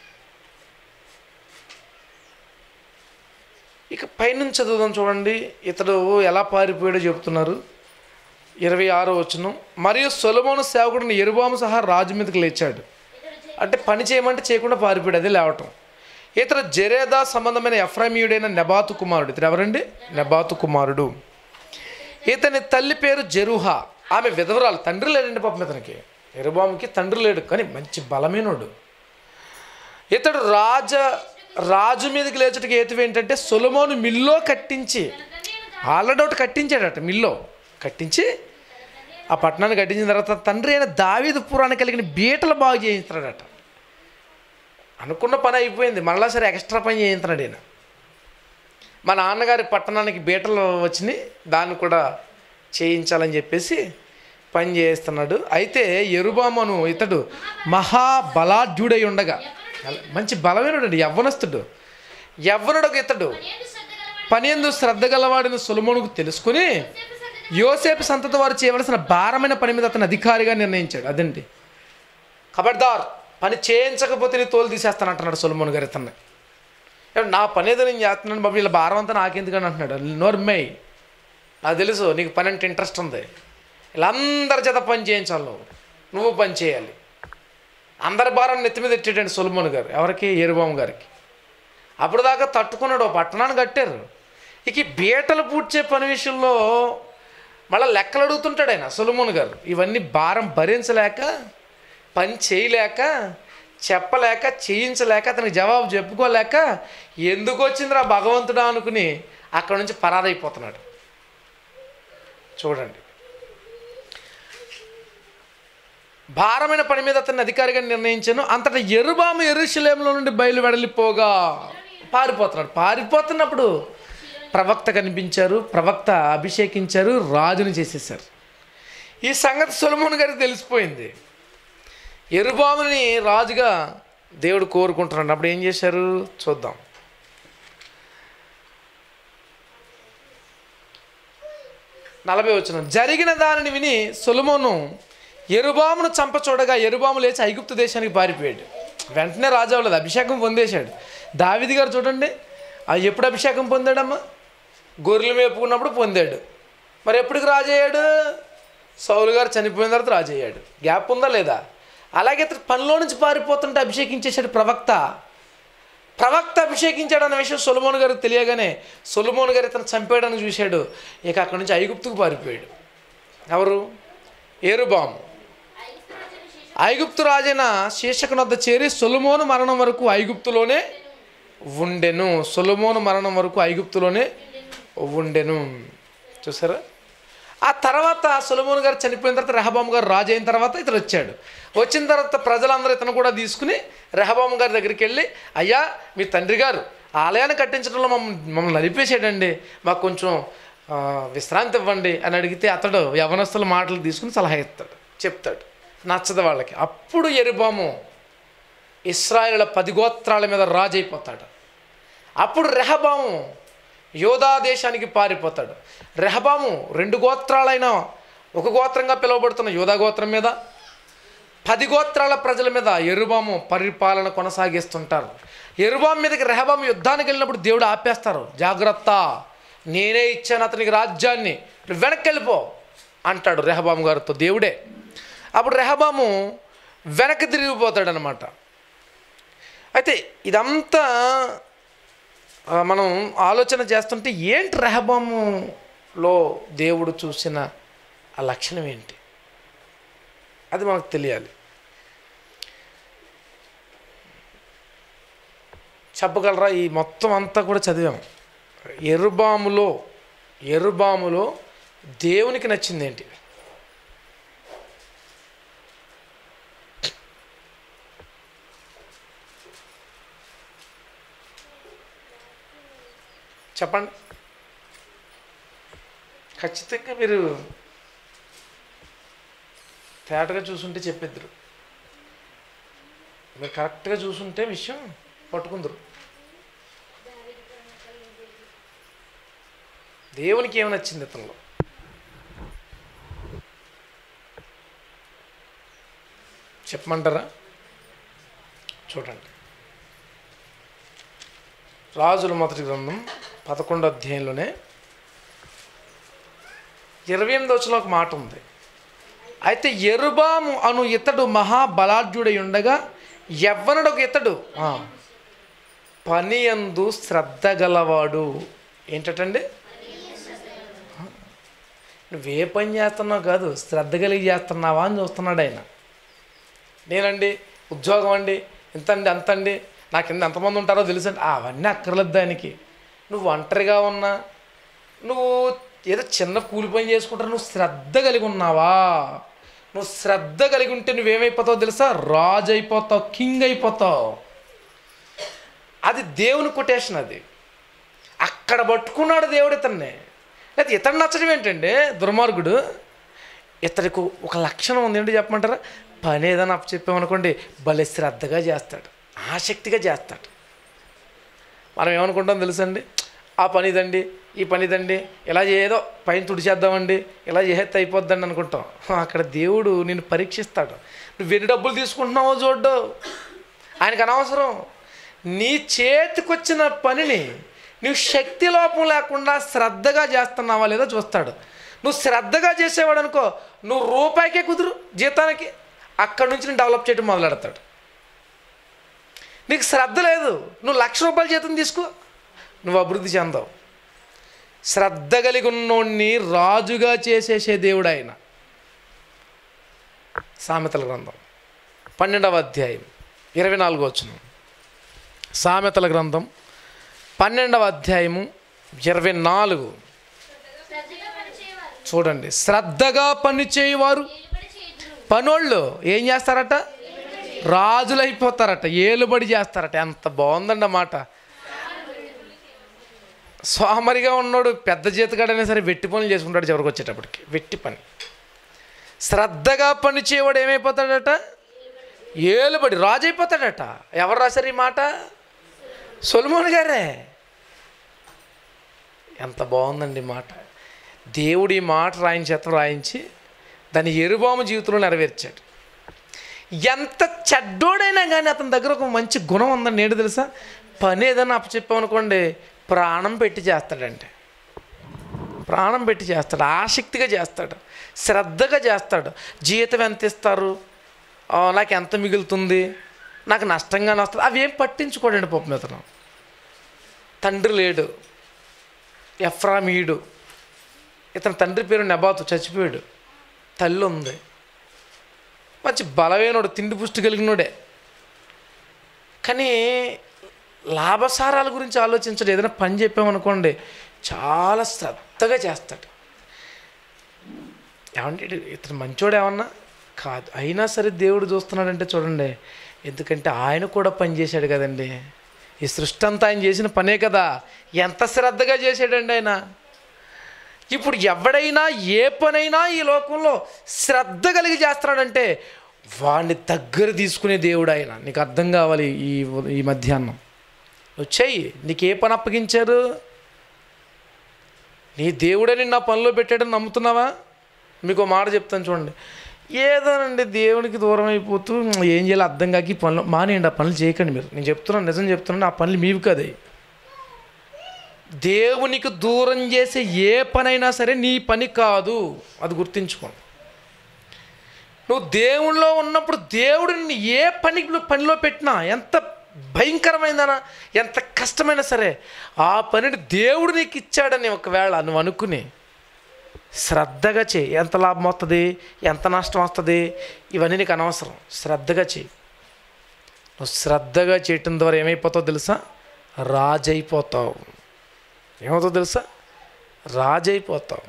ఇక పైనుంచి చదువుదాం చూడండి ఇతడు ఎలా పారిపోయాడో చెప్తున్నారు ఇరవై ఆరో వచనం మరియు సొలమోను సేవకుడిని ఎరుబాము సహా రాజు మీదకి లేచాడు అంటే పని చేయమంటే చేయకుండా పారిపోయాడు అదే లేవటం ఇతడు జరేదా సంబంధమైన ఎఫ్రామీయుడైన నెబాతు కుమారుడు ఇతడు ఎవరండి నెబాతు కుమారుడు ఇతని తల్లి పేరు జెరుహా ఆమె విధవరాలు తండ్రి లేడండి పాపం ఇతనికి ఎరుబాముకి తండ్రి లేడు కానీ మంచి బలమైనోడు ఇతడు రాజ రాజు మీదకి లేచటికి హేతు ఏంటంటే సొలమోను మిల్లో కట్టించి ఆల్రెడీ ఒకటి కట్టించాడట మిల్లో కట్టించి ఆ పట్టణాన్ని కట్టించిన తర్వాత తండ్రి అయిన దావీదు పురానికి కలిగిన బీటలు బాగు చేయించాడట అనుకున్న పని అయిపోయింది మళ్ళా సరే ఎక్స్ట్రా పని చేయించాడు ఈయన మా నాన్నగారి పట్టణానికి బీటలు వచ్చినాయి దాన్ని కూడా చేయించాలని చెప్పేసి పని చేస్తున్నాడు అయితే ఎరుబామను ఇతడు మహాబలాఢ్యుడై ఉండగా మంచి బలమైనడు యవ్వనస్తుడు యవ్వనుడు ఇతడు పని ఎందు శ్రద్ధ గలవాడిని సులమునుకు తెలుసుకుని యోసేపు సంతతి వారు చేయవలసిన భారమైన పని మీద అతను అధికారిగా నిర్ణయించాడు అదండి ఖబర్దార్ పని చేయించకపోతే నీ తోలు తీసేస్తాను అంటున్నాడు సొలమోన్ గారు ఇతన్ని ఏమంటే నా పని ఏదో నేను చేస్తున్నాను బాబు వీళ్ళ భారం అంతా నాకెందుకని అంటున్నాడు నోర్మై నాకు తెలుసు నీకు పని అంటే ఇంట్రెస్ట్ ఉంది వీళ్ళందరి చేత పని చేయించాలి నువ్వు నువ్వు పని చేయాలి అందరి భారం నెత్తి మీద ఎట్టేటండి సొలమోన్ గారు ఎవరికి ఏరుబాము గారికి అప్పుడు దాకా తట్టుకున్నాడు ఓ పట్టణాన్ని కట్టారు ఇక ఈ బీటలు పూడ్చే పని విషయంలో మళ్ళీ లెక్కలు అడుగుతుంటాడు ఆయన సొలమోన్ గారు ఇవన్నీ భారం భరించలేక పని చేయలేక చెప్పలేక చేయించలేక అతనికి జవాబు చెప్పుకోలేక ఎందుకు వచ్చిందిరా భగవంతుడా అనుకుని అక్కడ నుంచి పరారైపోతున్నాడు చూడండి భారమైన పని మీద అతన్ని అధికారిగా నిర్ణయించాను అంతటా ఎరుబాము ఎరుశలేంలో నుండి బయలు వెడలిపోగా పారిపోతున్నాడు పారిపోతున్నప్పుడు ప్రవక్త కనిపించారు ప్రవక్త అభిషేకించారు రాజుని చేసేసారు ఈ సంగతి సొలమోన్ గారికి తెలిసిపోయింది ఎరుబాముని రాజుగా దేవుడు కోరుకుంటున్నాడు అప్పుడు ఏం చేశారు చూద్దాం నలభై వచ్చిన జరిగిన దానిని విని సొలమోను ఎరుబామును చంప చూడగా ఎరుబాము లేచి ఐగుప్తు దేశానికి పారిపోయాడు వెంటనే రాజు అవ్వలేదు అభిషేకం పొందేశాడు దావిది గారు చూడండి ఆ ఎప్పుడు అభిషేకం పొందాడమ్మా గొర్రెలు మేపుకున్నప్పుడు పొందాడు మరి ఎప్పటికి రాజు అయ్యాడు సౌలు గారు చనిపోయిన తర్వాత రాజు అయ్యాడు గ్యాప్ ఉందా లేదా అలాగే ఇతను పనిలో నుంచి పారిపోతుంటే అభిషేకించేశాడు ప్రవక్త ప్రవక్త అభిషేకించాడు అన్న విషయం సొలమోన్ గారికి తెలియగానే సొలమోన్ గారు ఇతను చంపేయడానికి చూశాడు ఇక అక్కడి నుంచి ఐగుప్తుకు పారిపోయాడు ఎవరు ఏరుబాము ఐగుప్తు రాజైన శీర్షకుని వద్ద చేరి సొలమోను మరణం వరకు ఐగుప్తులోనే ఉండెను సొలమోను మరణం వరకు ఐగుప్తులోనే ఉండెను చూసారా ఆ తర్వాత సొలమోన్ గారు చనిపోయిన తర్వాత రెహబాము గారు రాజు అయిన తర్వాత ఇతను వచ్చాడు వచ్చిన తర్వాత ప్రజలందరూ ఇతను కూడా తీసుకుని రెహబాము గారి దగ్గరికి వెళ్ళి అయ్యా మీ తండ్రి గారు ఆలయాన్ని కట్టించడంలో మమ్మల్ని మమ్మల్ని నలిపేసాడండి మాకు కొంచెం ఆ, విశ్రాంతి ఇవ్వండి అని అడిగితే అతడు యవనస్తుల మాటలు తీసుకుని సలహా ఇస్తాడు చెప్తాడు నచ్చదు వాళ్ళకి అప్పుడు ఎరుబాము ఇస్రాయేల్ పది గోత్రాల మీద రాజు అయిపోతాడు అప్పుడు రెహబాము యోధా దేశానికి పారిపోతాడు రెహబాము రెండు గోత్రాలైన ఒక గోత్రంగా పిలువబడుతున్న యోధా గోత్రం మీద పది గోత్రాల ప్రజల మీద ఎరుబాము పరిపాలన కొనసాగిస్తుంటారు ఎరుబాము మీదకి రెహబాము యుద్ధానికి వెళ్ళినప్పుడు దేవుడు ఆపేస్తారు జాగ్రత్త నేనే ఇచ్చాను అతనికి రాజ్యాన్ని నువ్వు వెనక్కి వెళ్ళిపో అంటాడు రెహబాము గారితో దేవుడే అప్పుడు రెహబాము వెనక్కి తిరిగిపోతాడు అనమాట అయితే ఇదంతా ఆ, మనం ఆలోచన చేస్తుంటే ఏంటి రెహబాములో దేవుడు చూసిన ఆ లక్షణం ఏంటి అది మనకు తెలియాలి చెప్పగలరా ఈ మొత్తం అంతా కూడా చదివాం ఎరుబాములో ఎరుబాములో దేవునికి నచ్చింది ఏంటి చెప్పండి ఖచ్చితంగా మీరు తేటగా చూసుంటే చెప్పిద్దరు మీరు కరెక్ట్గా చూసుంటే విషయం పట్టుకుందరు దేవునికి ఏమి నచ్చింది ఇతనిలో చెప్పమంటారా చూడండి రాజుల మొదటి గ్రంథం పదకొండో అధ్యాయంలోనే ఇరవై ఎనిమిది వచ్చిన ఒక మాట ఉంది అయితే ఎరుబాము అను ఇతడు మహాబలాఢ్యుడై ఉండగా ఎవ్వనుడు ఒక ఇతడు ఆ, పని అందు శ్రద్ధ గలవాడు ఏంటటండి నువ్వే పని చేస్తున్నావు కాదు శ్రద్ధ కలిగి చేస్తున్నావా అని చూస్తున్నాడు ఆయన నేనండి ఉద్యోగం అండి ఇంతండి అంతండి నా కింద ఎంతమంది ఉంటారో తెలుసండి ఆ, అవన్నీ అక్కర్లేదు దానికి నువ్వు ఒంటరిగా ఉన్నా నువ్వు ఏదో చిన్న కూలి పని చేసుకుంటా నువ్వు శ్రద్ధ కలిగి ఉన్నావా నువ్వు శ్రద్ధ కలిగి ఉంటే నువ్వేమైపోతావు తెలుసా రాజు అయిపోతావు కింగ్ అయిపోతావు అది దేవుని కొటేషన్ అది అక్కడ పట్టుకున్నాడు దేవుడు ఇతన్ని అయితే ఇతను నచ్చడం ఏంటండి దుర్మార్గుడు ఇతడికి ఒక లక్షణం ఉంది ఏంటి చెప్పమంటారా పని ఏదైనా అప్పు చెప్పామనుకోండి భలే శ్రద్ధగా చేస్తాడు ఆసక్తిగా చేస్తాడు మనం ఏమనుకుంటాం తెలుసండి ఆ పని ఇదండి ఈ పని ఇదండి ఇలా ఏదో పైన తుడిచేద్దామండి ఇలా చేస్తే అయిపోద్దండి అనుకుంటాం అక్కడ దేవుడు నిన్ను పరీక్షిస్తాడు నువ్వు ఎన్ని డబ్బులు తీసుకుంటున్నావో చూడ్డు ఆయనకు అనవసరం నీ చేతికొచ్చిన పనిని నువ్వు శక్తి లోపం లేకుండా శ్రద్ధగా చేస్తున్నావా లేదో చూస్తాడు నువ్వు శ్రద్ధగా చేసేవాడు అనుకో నువ్వు రూపాయికే కుదురు జీతానికి అక్కడి నుంచి నేను డెవలప్ చేయడం మొదలెడతాడు నీకు శ్రద్ధ లేదు నువ్వు లక్ష రూపాయల జీతం తీసుకో నువ్వు అభివృద్ధి చెందవు శ్రద్ధ కలిగి ఉన్నోడిని రాజుగా చేసేసే దేవుడు ఆయన సామెతల గ్రంథం పన్నెండవ అధ్యాయం ఇరవై నాలుగో వచ్చిన సామెతల గ్రంథం పన్నెండవ అధ్యాయము ఇరవై నాలుగు శ్రద్ధగా పనిచేయవారు చూడండి శ్రద్ధగా పని చేయవారు నిలబడి చేయుదురు పనోళ్ళు ఏం చేస్తారట రాజులు అయిపోతారట ఏలుబడి చేస్తారట ఎంత బాగుందండి ఆ మాట సోమరిగా ఉన్నాడు పెద్ద జీతగాడైనా సరే వెట్టి పనులు చేసుకుంటాడు చివరికి వచ్చేటప్పటికి వెట్టి పని శ్రద్ధగా పని చేయవాడు ఏమైపోతాడట ఏలుబడి రాజు అయిపోతాడట ఎవరు రాశారు ఈ మాట సొలమోన్ గారే ఎంత బాగుందండి ఈ మాట దేవుడు ఈ మాట రాయించి చేత రాయించి దాని ఎరుబాము జీవితంలో నెరవేర్చాడు ఎంత చెడ్డోడైనా కానీ అతని దగ్గర ఒక మంచి గుణం ఉందని నేడు తెలుసా పని ఏదైనా అప్పచెప్పామనుకోండి ప్రాణం పెట్టి చేస్తాడంటే ప్రాణం పెట్టి చేస్తాడు ఆసక్తిగా చేస్తాడు శ్రద్ధగా చేస్తాడు జీతం ఎంత ఇస్తారు ఆ, నాకు ఎంత మిగులుతుంది నాకు నష్టంగానే వస్తుంది అవి ఏం పట్టించుకోడండి పాపం ఇతను తండ్రి లేడు ఎఫ్రామీయుడు ఇతని తండ్రి పేరు నెబాతు చచ్చిపోయాడు తల్లి ఉంది మంచి బలమైనడు తిండి పుష్టి కలిగినోడే కానీ లాభసారాల గురించి ఆలోచించడు ఏదైనా పని చెప్పామనుకోండి చాలా శ్రద్ధగా చేస్తాడు ఏమంటే ఇటు- ఇతను మంచోడు ఏమన్నా కాదు అయినా సరే దేవుడు చూస్తున్నాడంటే చూడండి ఎందుకంటే ఆయన కూడా పని చేశాడు కదండి ఈ సృష్టి అంతా ఆయన చేసిన పనే కదా ఎంత శ్రద్ధగా చేశాడండి ఆయన ఇప్పుడు ఎవడైనా ఏ పనైనా ఈ లోకంలో శ్రద్ధ కలిగి చేస్తున్నాడంటే వాడిని దగ్గర తీసుకునే దేవుడు ఆయన నీకు అర్థం కావాలి ఈ ఈ మధ్యాహ్నం నువ్వు చెయ్యి నీకు ఏ పని అప్పగించారు నీ దేవుడని నా పనిలో పెట్టాడని నమ్ముతున్నావా మీకు ఒక మాట చెప్తాను చూడండి ఏదోనండి దేవునికి దూరం అయిపోతూ ఏం చేయాలో అర్థం కాక ఈ పనులు మానేయండి ఆ పనులు చేయకండి మీరు నేను చెప్తున్నాను నిజం చెప్తున్నాను ఆ పనులు మీవి కదే దేవునికి దూరం చేసే ఏ పనైనా సరే నీ పని కాదు అది గుర్తుంచుకోండి నువ్వు దేవుళ్ళో ఉన్నప్పుడు దేవుడు నిన్ను ఏ పని పనిలో పెట్టినా ఎంత భయంకరమైందనా ఎంత కష్టమైనా సరే ఆ పనిని దేవుడు నీకు ఇచ్చాడని ఒకవేళ నువ్వు అనుకుని శ్రద్ధగా చేయి ఎంత లాభం వస్తుంది ఎంత నష్టం వస్తుంది ఇవన్నీ నీకు అనవసరం శ్రద్ధగా చేయి నువ్వు శ్రద్ధగా చేయటం ద్వారా ఏమైపోతావు తెలుసా రాజైపోతావు ఏమవుతుందో తెలుసా రాజైపోతావు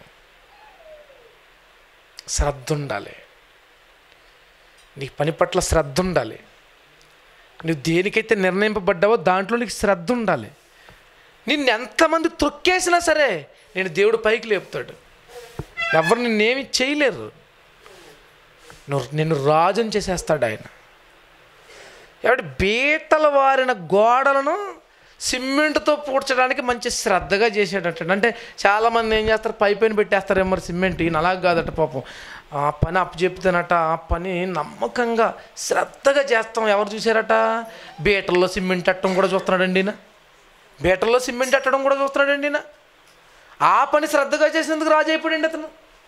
శ్రద్ధ ఉండాలి నీ పని పట్ల శ్రద్ధ ఉండాలి నువ్వు దేనికైతే నిర్ణయింపబడ్డావో దాంట్లో నీకు శ్రద్ధ ఉండాలి నిన్ను ఎంతమంది తొక్కేసినా సరే నేను దేవుడు పైకి లేపుతాడు ఎవరు నిన్నేమి చేయలేరు నువ్వు నిన్ను రాజుని చేసేస్తాడు ఆయన ఎవడి బీటలు వారిన గోడలను సిమెంట్తో పూడ్చడానికి మంచి శ్రద్ధగా చేసేటట్టు అంటే చాలామంది ఏం చేస్తారు పై పైన పెట్టేస్తారు మరి సిమెంట్ ఈయన అలా కాదట పాపం ఆ పని అప్పు చెప్తానట ఆ పని నమ్మకంగా శ్రద్ధగా చేస్తాం ఎవరు చూసారట బీటల్లో సిమెంట్ అట్టడం కూడా చూస్తున్నాడండి ఈయన బీటల్లో సిమెంట్ అట్టడం కూడా చూస్తున్నాడండి ఈయన ఆ పని శ్రద్ధగా చేసినందుకు రాజు అయిపోయాడండి అతను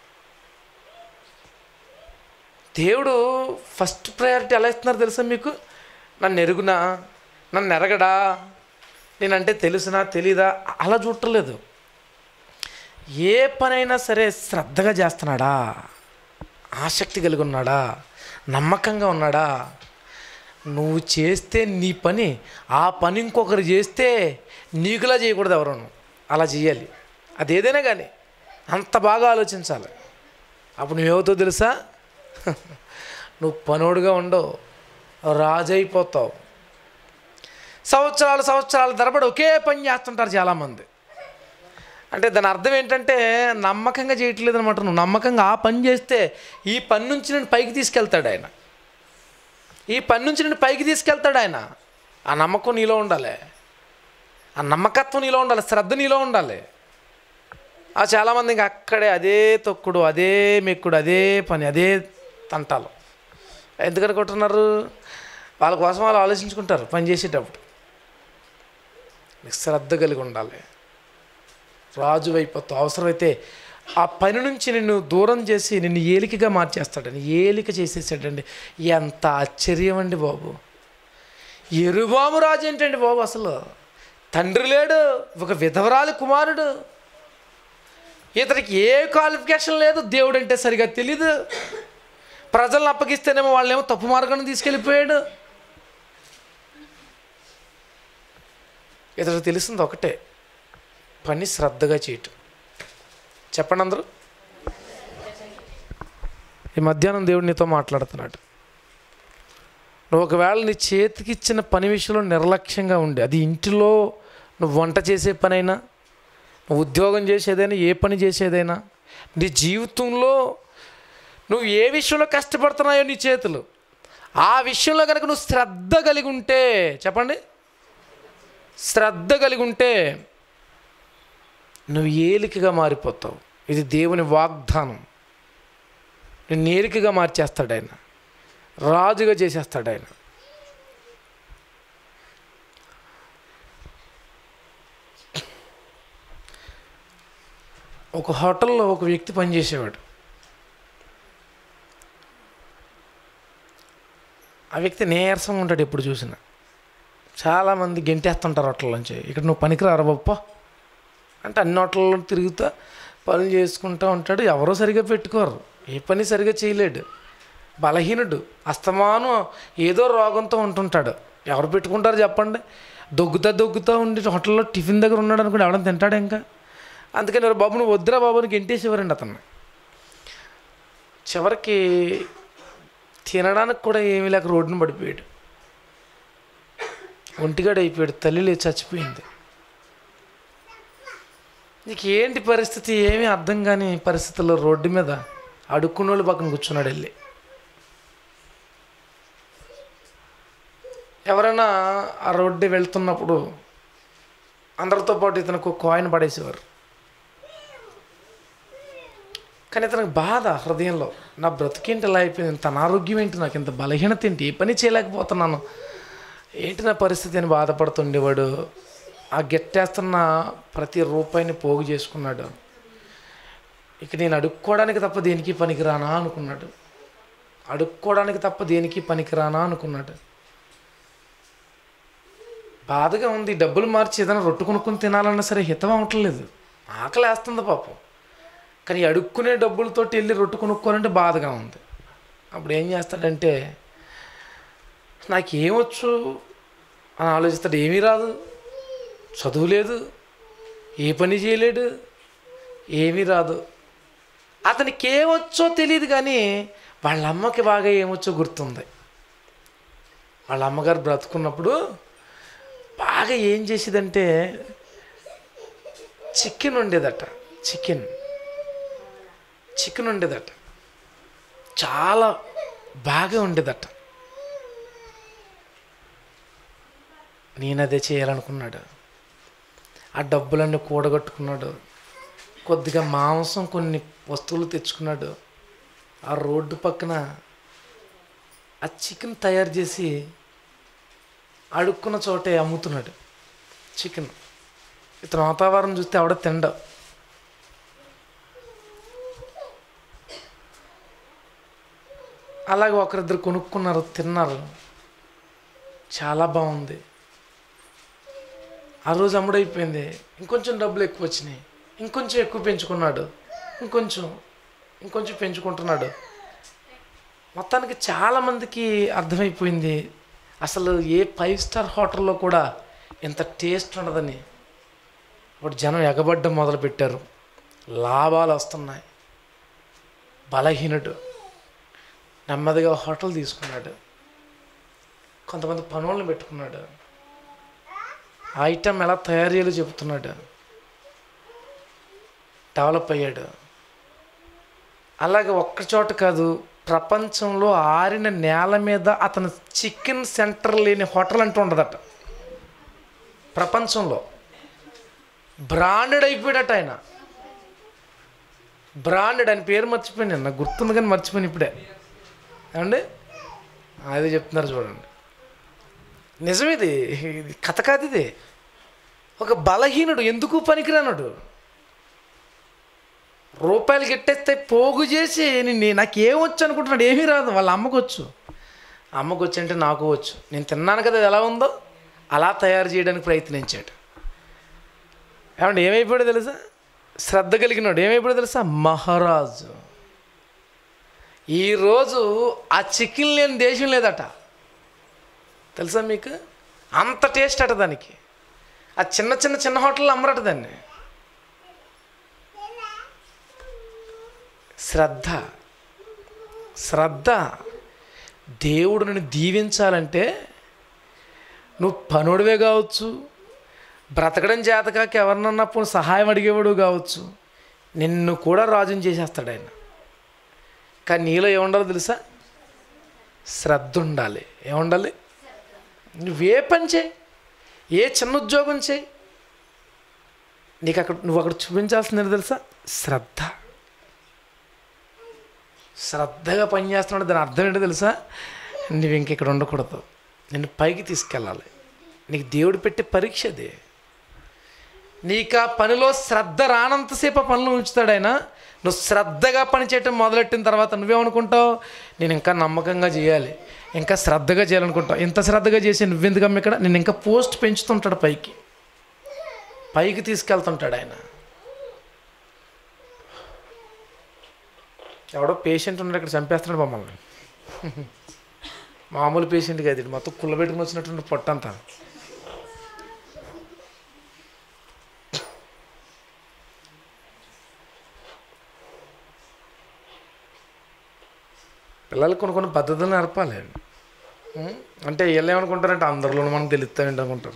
దేవుడు ఫస్ట్ ప్రయారిటీ ఎలా ఇస్తున్నారు తెలుసా మీకు నన్ను ఎరుగునా నన్ను ఎరగడా నేనంటే తెలుసునా తెలీదా అలా చూడలేదు ఏ పనైనా సరే శ్రద్ధగా చేస్తున్నాడా ఆసక్తి కలిగి ఉన్నాడా నమ్మకంగా ఉన్నాడా నువ్వు చేస్తే నీ పని ఆ పని ఇంకొకరు చేస్తే నీకులా చేయకూడదు ఎవరును అలా చేయాలి అది ఏదైనా కానీ అంత బాగా ఆలోచించాలి అప్పుడు నువ్వేమవుతావు తెలుసా నువ్వు పనోడుగా ఉండవు రాజు అయిపోతావు సంవత్సరాలు సంవత్సరాల తరబడి ఒకే పని చేస్తుంటారు చాలామంది అంటే దాని అర్థం ఏంటంటే నమ్మకంగా చేయట్లేదు అనమాట నువ్వు నమ్మకంగా ఆ పని చేస్తే ఈ పని నుంచి నేను పైకి తీసుకెళ్తాడు ఆయన ఈ పని నుంచి నేను పైకి తీసుకెళ్తాడు ఆయన ఆ నమ్మకం నీలో ఉండాలి ఆ నమ్మకత్వం నీలో ఉండాలి శ్రద్ధ నీలో ఉండాలి ఆ చాలామంది ఇంకా అక్కడే అదే తొక్కుడు అదే మెక్కుడు అదే పని అదే తంటాలు ఎందుకని కొట్టున్నారు వాళ్ళ కోసం వాళ్ళు ఆలోచించుకుంటారు పని చేసేటప్పుడు నీకు శ్రద్ధ కలిగి ఉండాలి రాజు అయిపోతావు అవసరమైతే ఆ పని నుంచి నిన్ను దూరం చేసి నిన్ను ఏలికగా మార్చేస్తాడని ఏలిక చేసేసాడండి ఎంత ఆశ్చర్యం అండి బాబు ఎరుబాము రాజు ఏంటండి బాబు అసలు తండ్రి లేడు ఒక విధవరాలి కుమారుడు ఇతనికి ఏ క్వాలిఫికేషన్ లేదు దేవుడు అంటే సరిగా తెలీదు ప్రజలను అప్పగిస్తేనేమో వాళ్ళేమో తప్పు మార్గాన్ని తీసుకెళ్ళిపోయాడు ఇతడు తెలిసింది ఒకటే పని శ్రద్ధగా చేయటం చెప్పండి అందరూ ఈ మధ్యాహ్నం దేవుడు నీతో మాట్లాడుతున్నాడు నువ్వు ఒకవేళ నీ చేతికి ఇచ్చిన పని విషయంలో నిర్లక్ష్యంగా ఉండి అది ఇంటిలో నువ్వు వంట చేసే పనైనా నువ్వు ఉద్యోగం చేసేదైనా ఏ పని చేసేదైనా నీ జీవితంలో నువ్వు ఏ విషయంలో కష్టపడుతున్నాయో నీ చేతులు ఆ విషయంలో కనుక నువ్వు శ్రద్ధ కలిగి ఉంటే చెప్పండి శ్రద్ధ కలిగి ఉంటే నువ్వు ఏలికగా మారిపోతావు ఇది దేవుని వాగ్దానం నేను ఏలికగా మార్చేస్తాడు ఆయన రాజుగా చేసేస్తాడు ఆయన ఒక హోటల్లో ఒక వ్యక్తి పనిచేసేవాడు ఆ వ్యక్తి నీరసంగా ఉంటాడు ఎప్పుడు చూసినా చాలామంది గెంటేస్తుంటారు హోటల్లోంచి ఇక్కడ నువ్వు పనికిరారా బొప్ప అంటే అన్ని హోటల్లో తిరుగుతా పనులు చేసుకుంటూ ఉంటాడు ఎవరో సరిగా పెట్టుకోరు ఏ పని సరిగా చేయలేడు బలహీనుడు అస్తమాను ఏదో రోగంతో ఉంటుంటాడు ఎవరు పెట్టుకుంటారు చెప్పండి దొగ్గుతా దొగ్గుతా ఉండి హోటల్లో టిఫిన్ దగ్గర ఉన్నాడు అనుకోండి ఎవడని తింటాడు ఇంకా అందుకని ఎవరు బాబు నువ్వు వద్దురా బాబు నీకు ఎంటేసేవారండి అతన్ని చివరికి తినడానికి కూడా ఏమీ లేక రోడ్డున పడిపోయాడు ఒంటిగాడు అయిపోయాడు తల్లి లేచి చచ్చిపోయింది నీకు ఏంటి పరిస్థితి ఏమీ అర్థం కాని పరిస్థితుల్లో రోడ్డు మీద అడుక్కున్నోళ్ళు పక్కన కూర్చున్నాడు వెళ్ళి ఎవరైనా ఆ రోడ్డు వెళ్తున్నప్పుడు అందరితో పాటు ఇతనికి ఒక కాయిన్ పడేసేవారు కానీ ఇతనికి బాధ హృదయంలో నా బ్రతికేంటి ఇలా అయిపోయింది ఇంత అనారోగ్యం ఏంటి నాకు ఇంత బలహీనత ఏంటి ఏ పని చేయలేకపోతున్నాను ఏంటి నా పరిస్థితి అని బాధపడుతుండేవాడు ఆ గెట్టేస్తున్న ప్రతి రూపాయిని పోగు చేసుకున్నాడు ఇక నేను అడుక్కోవడానికి తప్ప దేనికి పనికిరానా అనుకున్నాడు అడుక్కోవడానికి తప్ప దేనికి పనికిరానా అనుకున్నాడు బాధగా ఉంది డబ్బులు మార్చి ఏదైనా రొట్టు కొనుక్కొని తినాలన్నా సరే హితం అవట్లేదు ఆకలి వేస్తుంది పాపం కానీ ఈ అడుక్కునే డబ్బులతోటి వెళ్ళి రొట్టు కొనుక్కోవాలంటే బాధగా ఉంది అప్పుడు ఏం చేస్తాడంటే నాకేమొచ్చు అని ఆలోచిస్తాడు ఏమీ రాదు చదువు లేదు ఏ పని చేయలేడు ఏమీ రాదు అతనికి ఏమొచ్చో తెలియదు కానీ వాళ్ళ అమ్మకి బాగా ఏమొచ్చో గుర్తుంది వాళ్ళ అమ్మగారు బ్రతుకున్నప్పుడు బాగా ఏం చేసేదంటే చికెన్ ఉండేదట చికెన్ చికెన్ ఉండేదట చాలా బాగా ఉండేదట నేను అదే చేయాలనుకున్నాడు ఆ డబ్బులన్నీ కూడగట్టుకున్నాడు కొద్దిగా మాంసం కొన్ని వస్తువులు తెచ్చుకున్నాడు ఆ రోడ్డు పక్కన ఆ చికెన్ తయారు చేసి అడుక్కున్న చోటే అమ్ముతున్నాడు చికెన్ ఇతను వాతావరణం చూస్తే ఆవిడ తిండ అలాగే ఒకరిద్దరు కొనుక్కున్నారు తిన్నారు చాలా బాగుంది ఆ రోజు అమ్ముడైపోయింది ఇంకొంచెం డబ్బులు ఎక్కువ వచ్చినాయి ఇంకొంచెం ఎక్కువ పెంచుకున్నాడు ఇంకొంచెం ఇంకొంచెం పెంచుకుంటున్నాడు మొత్తానికి చాలామందికి అర్థమైపోయింది అసలు ఏ ఫైవ్ స్టార్ హోటల్లో కూడా ఇంత టేస్ట్ ఉండదని ఇప్పుడు జనం ఎగబడ్డం మొదలుపెట్టారు లాభాలు వస్తున్నాయి బలహీనుడు నెమ్మదిగా హోటల్ తీసుకున్నాడు కొంతమంది పనులను పెట్టుకున్నాడు ఆ ఐటెం ఎలా తయారు చేయాలో చెబుతున్నాడు డెవలప్ అయ్యాడు అలాగే ఒక్క చోట కాదు ప్రపంచంలో ఆరిన నేల మీద అతను చికెన్ సెంటర్ లేని హోటల్ అంటూ ఉండదట ప్రపంచంలో బ్రాండెడ్ అయిపోయాడట ఆయన బ్రాండెడ్ అని పేరు మర్చిపోయాను నాకు గుర్తుంది కానీ మర్చిపోయాను ఇప్పుడే ఏమండి అదే చెప్తున్నారు చూడండి నిజమేది ఇది కథ కాదు ఇది ఒక బలహీనుడు ఎందుకు పనికిరానుడు రూపాయలు గిట్టేస్తే పోగు చేసి నేను నాకు ఏమొచ్చు అనుకుంటున్నాడు ఏమీ రాదు వాళ్ళ అమ్మకు వచ్చు అమ్మకు వచ్చు అంటే నాకు వచ్చు నేను తిన్నాను కదా అది ఎలా ఉందో అలా తయారు చేయడానికి ప్రయత్నించాడు ఏమంటే ఏమైపోయాడో తెలుసా శ్రద్ధ కలిగినాడు ఏమైపోయాడో తెలుసా మహారాజు ఈరోజు ఆ చికెన్ లేని దేశం లేదట తెలుసా మీకు అంత టేస్ట్ అట దానికి ఆ చిన్న చిన్న చిన్న హోటల్లో అమ్మరట దాన్ని శ్రద్ధ శ్రద్ధ దేవుడు నిన్ను దీవించాలంటే నువ్వు పనుడివే కావచ్చు బ్రతకడం చేతకాక ఎవరినన్నా పోనీ సహాయం అడిగేవాడు కావచ్చు నిన్ను కూడా రాజుని చేసేస్తాడు ఆయన కానీ నీలో ఏముండాలో తెలుసా శ్రద్ధ ఉండాలి ఏముండాలి నువ్వే పని చేయి ఏ చిన్న ఉద్యోగం చేయి నీకు అక్కడ నువ్వు అక్కడ చూపించాల్సింది ఏంటో తెలుసా శ్రద్ధ శ్రద్ధగా పనిచేస్తున్నాడు దాని అర్థం ఏంటో తెలుసా నువ్వు ఇంక ఇక్కడ ఉండకూడదు నిన్ను పైకి తీసుకెళ్ళాలి నీకు దేవుడు పెట్టే పరీక్ష అది నీకు ఆ పనిలో శ్రద్ధ రానంతసేపు ఆ పనిలో ఉంచుతాడు ఆయన నువ్వు శ్రద్ధగా పని చేయటం మొదలెట్టిన తర్వాత నువ్వేమనుకుంటావు నేను ఇంకా నమ్మకంగా చేయాలి ఇంకా శ్రద్ధగా చేయాలనుకుంటావు ఇంత శ్రద్ధగా చేసి నువ్వెందుకమ్మ ఇక్కడ నేను ఇంకా పోస్ట్ పెంచుతుంటాడు పైకి పైకి తీసుకెళ్తుంటాడు ఆయన ఎవడో పేషెంట్ ఉన్నాడు ఇక్కడ చంపేస్తున్నాడు మమ్మల్ని మామూలు పేషెంట్ కాదు ఇది మొత్తం కుళ్ళ పెట్టుకుని వచ్చినటువంటి పొట్టంతా పిల్లలకు కొన్ని కొన్ని పద్ధతులు నేర్పాలి ఉం? అంటే వీళ్ళు ఏమనుకుంటారంటే అందరిలోనూ మనం తెలుస్తామండి అనుకుంటారు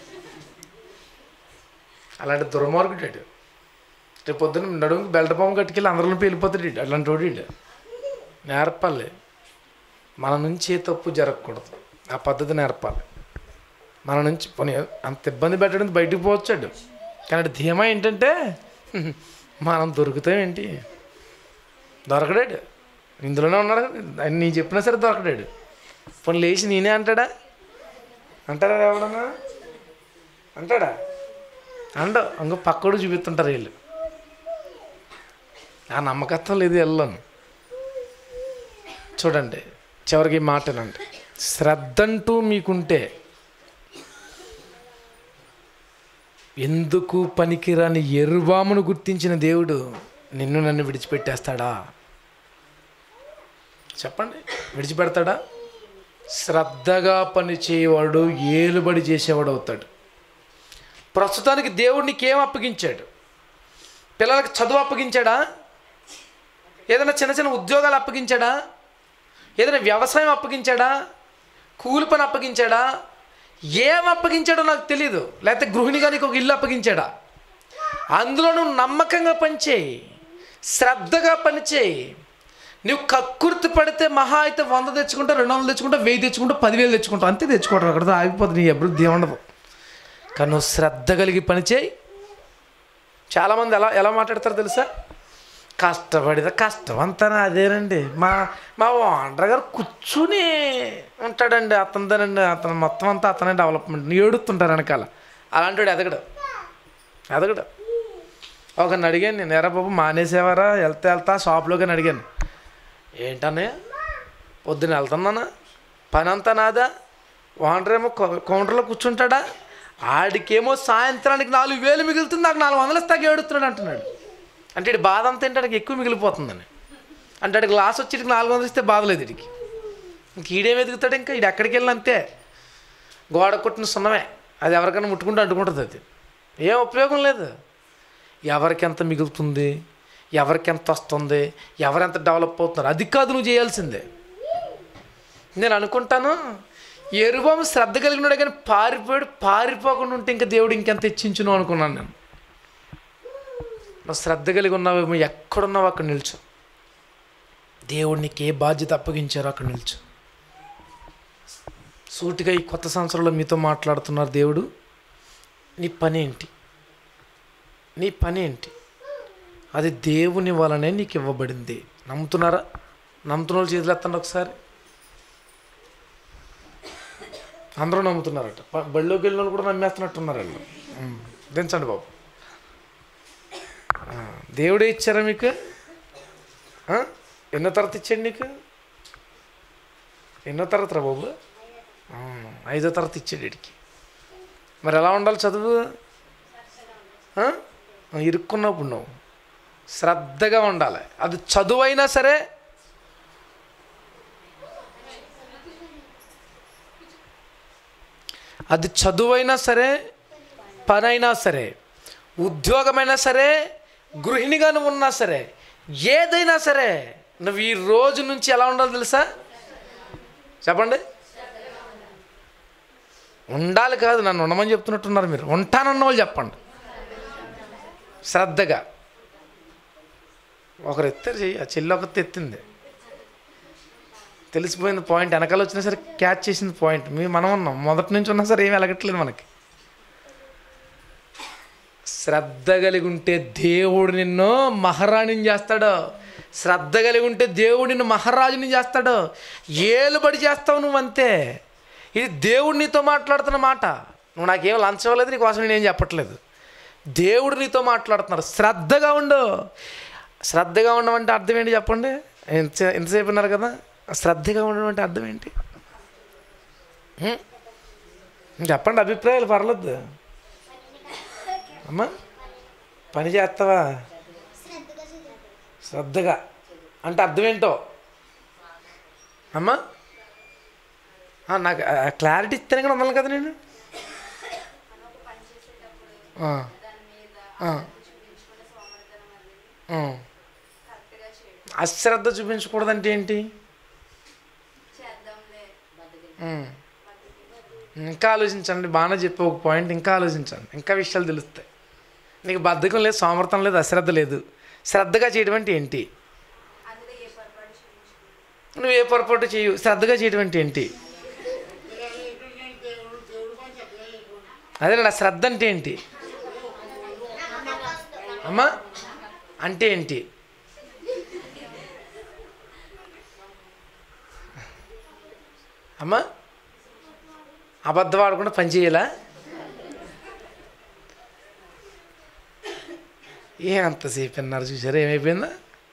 అలాంటి దుర్మార్గుడు ఇటు రేపు పొద్దున్న నడుముకి బెల్ట్ బాంబు కట్టుకెళ్ళి అందరిలో వెళ్ళిపోతాడు ఇటు అట్లాంటి వాడు ఇటు నేర్పాలి మన నుంచి ఏ తప్పు జరగకూడదు ఆ పద్ధతి నేర్పాలి మన నుంచి పోనీ అంత ఇబ్బంది పెట్టడం బయటికి పోవచ్చాడు కానీ ధీమా ఏంటంటే మనం దొరుకుతాం ఏంటి దొరకడాడు ఇందులోనే ఉన్నాడు ఆయన నీ చెప్పినా సరే దొరకడాడు పోనీ లేచి నేనే అంటాడా అంటారా ఎవడన్నా అంటాడా అండ ఇంకో పక్కడు చూపిస్తుంటారు వీళ్ళు ఆ నమ్మకత్వం లేదు వెళ్ళను చూడండి చివరికి ఈ మాట వినండి శ్రద్ధ అంటూ మీకుంటే ఎందుకు పనికిరాని ఎరుబామును గుర్తించిన దేవుడు నిన్ను నన్ను విడిచిపెట్టేస్తాడా చెప్పండి విడిచిపెడతాడా శ్రద్ధగా పనిచేయవాడు ఏలుబడి చేసేవాడు అవుతాడు ప్రస్తుతానికి దేవుడు నీకేం అప్పగించాడు పిల్లలకు చదువు అప్పగించాడా ఏదైనా చిన్న చిన్న ఉద్యోగాలు అప్పగించాడా ఏదైనా వ్యవసాయం అప్పగించాడా కూలి పని అప్పగించాడా ఏం అప్పగించాడో నాకు తెలియదు లేకపోతే గృహిణిగా నీకు ఒక ఇల్లు అప్పగించాడా అందులో నువ్వు నమ్మకంగా పనిచేయి శ్రద్ధగా పనిచేయి నువ్వు కక్కుర్తి పడితే మహా అయితే వంద తెచ్చుకుంటా రెండు వందలు తెచ్చుకుంటా వెయ్యి తెచ్చుకుంటా పదివేలు తెచ్చుకుంటావు అంతే తెచ్చుకోవడం అక్కడితో ఆగిపోతుంది నీ అభివృద్ధి ఏముండదు కానీ నువ్వు శ్రద్ధ కలిగి పనిచేయి చాలామంది ఎలా ఎలా మాట్లాడతారు తెలుసా కష్టపడితే కష్టం అంతా అదేనండి మా మా ఓనర్ గారు కూర్చుని ఉంటాడండి అతనిదేనండి అతను మొత్తం అంతా అతనే డెవలప్మెంట్ ఏడుతుంటారు వెనకాల అలాంటి వాడు ఎదగడు ఎదగడు ఒకరిని అడిగాను నేను ఎరా బాబు మానేసేవారా వెళ్తే వెళ్తా షాప్లోకి అని అడిగాను ఏంటనే పొద్దున వెళ్తున్నానా పని అంతా నాదా ఓనర్ ఏమో కౌ- కౌంటర్లో కూర్చుంటాడా ఆడికేమో సాయంత్రానికి నాలుగు వేలు మిగులుతుంది నాకు నాలుగు వందలు ఇస్తాక ఏడుతున్నాడు అంటున్నాడు అంటే ఇటు బాధ అంతా ఏంటి ఆడికి ఎక్కువ మిగిలిపోతుందని అంటే ఆడికి లాస్ వచ్చి ఇటుకి నాలుగు వందలు ఇస్తే బాధలేదు ఇడికి ఇంక ఈడేం ఎదుగుతాడు ఇంకా ఇడు ఎక్కడికి వెళ్ళిన అంతే గోడ కొట్టిన సున్నమే అది ఎవరికైనా ముట్టుకుంటే అంటుకుంటుంది అది ఏం ఉపయోగం లేదు ఎవరికి ఎంత మిగులుతుంది ఎవరికి ఎంత వస్తుంది ఎవరెంత డెవలప్ అవుతున్నారు అది కాదు నువ్వు చేయాల్సిందే నేను అనుకుంటాను ఎరుబాము శ్రద్ధ కలిగినాడు కానీ పారిపోయాడు పారిపోకుండా ఉంటే ఇంకా దేవుడు ఇంకెంత హెచ్చించును అనుకున్నాను నేను నువ్వు శ్రద్ధ కలిగి ఉన్నావేమో ఎక్కడున్నావు అక్కడ నిల్చో దేవుడు నీకు ఏ బాధ్యత అప్పగించారో అక్కడ నిల్చో సూటిగా ఈ కొత్త సంవత్సరంలో మీతో మాట్లాడుతున్నారు దేవుడు నీ పని ఏంటి నీ పని ఏంటి అది దేవుని వలనే నీకు ఇవ్వబడింది నమ్ముతున్నారా నమ్ముతున్న వాళ్ళు చేతులు ఎత్తండి ఒకసారి అందరూ నమ్ముతున్నారట ప- బళ్ళోకి వెళ్ళిన వాళ్ళు కూడా నమ్మేస్తున్నట్టున్నారు వాళ్ళు ఉమ్, దించండి బాబు ఆ, దేవుడే ఇచ్చారా మీకు ఆ? ఎన్నో తరగతి ఇచ్చాడు నీకు ఎన్నో తరగతి రా బాబు ఆ, ఐదో తరగతి ఇచ్చాడు వీడికి మరి ఎలా ఉండాలి చదువు ఆ? ఇరుక్కున్నప్పుడు నువ్వు శ్రద్ధగా ఉండాలి అది చదువు అయినా సరే అది చదువైనా సరే పనైనా సరే ఉద్యోగమైనా సరే గృహిణిగా నువ్వు ఉన్నా సరే ఏదైనా సరే నువ్వు ఈ రోజు నుంచి ఎలా ఉండాలో తెలుసా చెప్పండి ఉండాలి కాదు నన్ను ఉండమని చెప్తున్నట్టున్నారు మీరు ఉంటానన్న వాళ్ళు చెప్పండి శ్రద్ధగా ఒకరు ఎత్తారు చెయ్యి ఆ చెల్లి ఒకటి ఎత్తింది తెలిసిపోయింది పాయింట్ వెనకాల వచ్చినా సరే క్యాచ్ చేసింది పాయింట్ మీ మనం ఉన్నాం మొదటి నుంచి ఉన్నా సరే ఏమి వెలగట్లేదు మనకి శ్రద్ధ కలిగి ఉంటే దేవుడు నిన్ను మహారాణిని చేస్తాడు శ్రద్ధ కలిగి ఉంటే దేవుడు నిన్ను మహారాజుని చేస్తాడు ఏలుబడి చేస్తావు నువ్వు అంతే ఇది దేవుడు నీతో మాట్లాడుతున్న మాట నువ్వు నాకేం లంచం ఇవ్వలేదు నీకోసం నేనేం చెప్పట్లేదు దేవుడు నీతో మాట్లాడుతున్నారు శ్రద్ధగా ఉండు శ్రద్ధగా ఉండమంటే అర్థం ఏంటి చెప్పండి ఎంత ఎంతసేపు ఉన్నారు కదా శ్రద్ధగా ఉండడం అంటే అర్థం ఏంటి హ్మ్? చెప్పండి అభిప్రాయాలు పర్లేదు అమ్మా పని చేస్తావా శ్రద్ధగా అంటే అర్థం ఏంటో అమ్మా ఆ, నాకు క్లారిటీ ఇస్తేనే కూడా ఉండాలి కదా నేను ఆ. ఆ. ఆ. అశ్రద్ధ చూపించకూడదంటే ఏంటి ఉమ్. ఇంకా ఆలోచించండి బాగానే చెప్పే ఒక పాయింట్ ఇంకా ఆలోచించండి ఇంకా విషయాలు తెలుస్తాయి నీకు బద్ధకం లేదు సోమర్థం లేదు అశ్రద్ధ లేదు శ్రద్ధగా చేయడం అంటే ఏంటి నువ్వు ఏ పొరపాటు చేయు శ్రద్ధగా చేయడం అంటే ఏంటి అదే నా శ్రద్ధ అంటే ఏంటి అమ్మా అంటే ఏంటి అమ్మా అబద్ధం ఆడకుండా పని చేయాలా ఏ అంతసేపు అన్నారు చూసారా ఏమైపోయిందా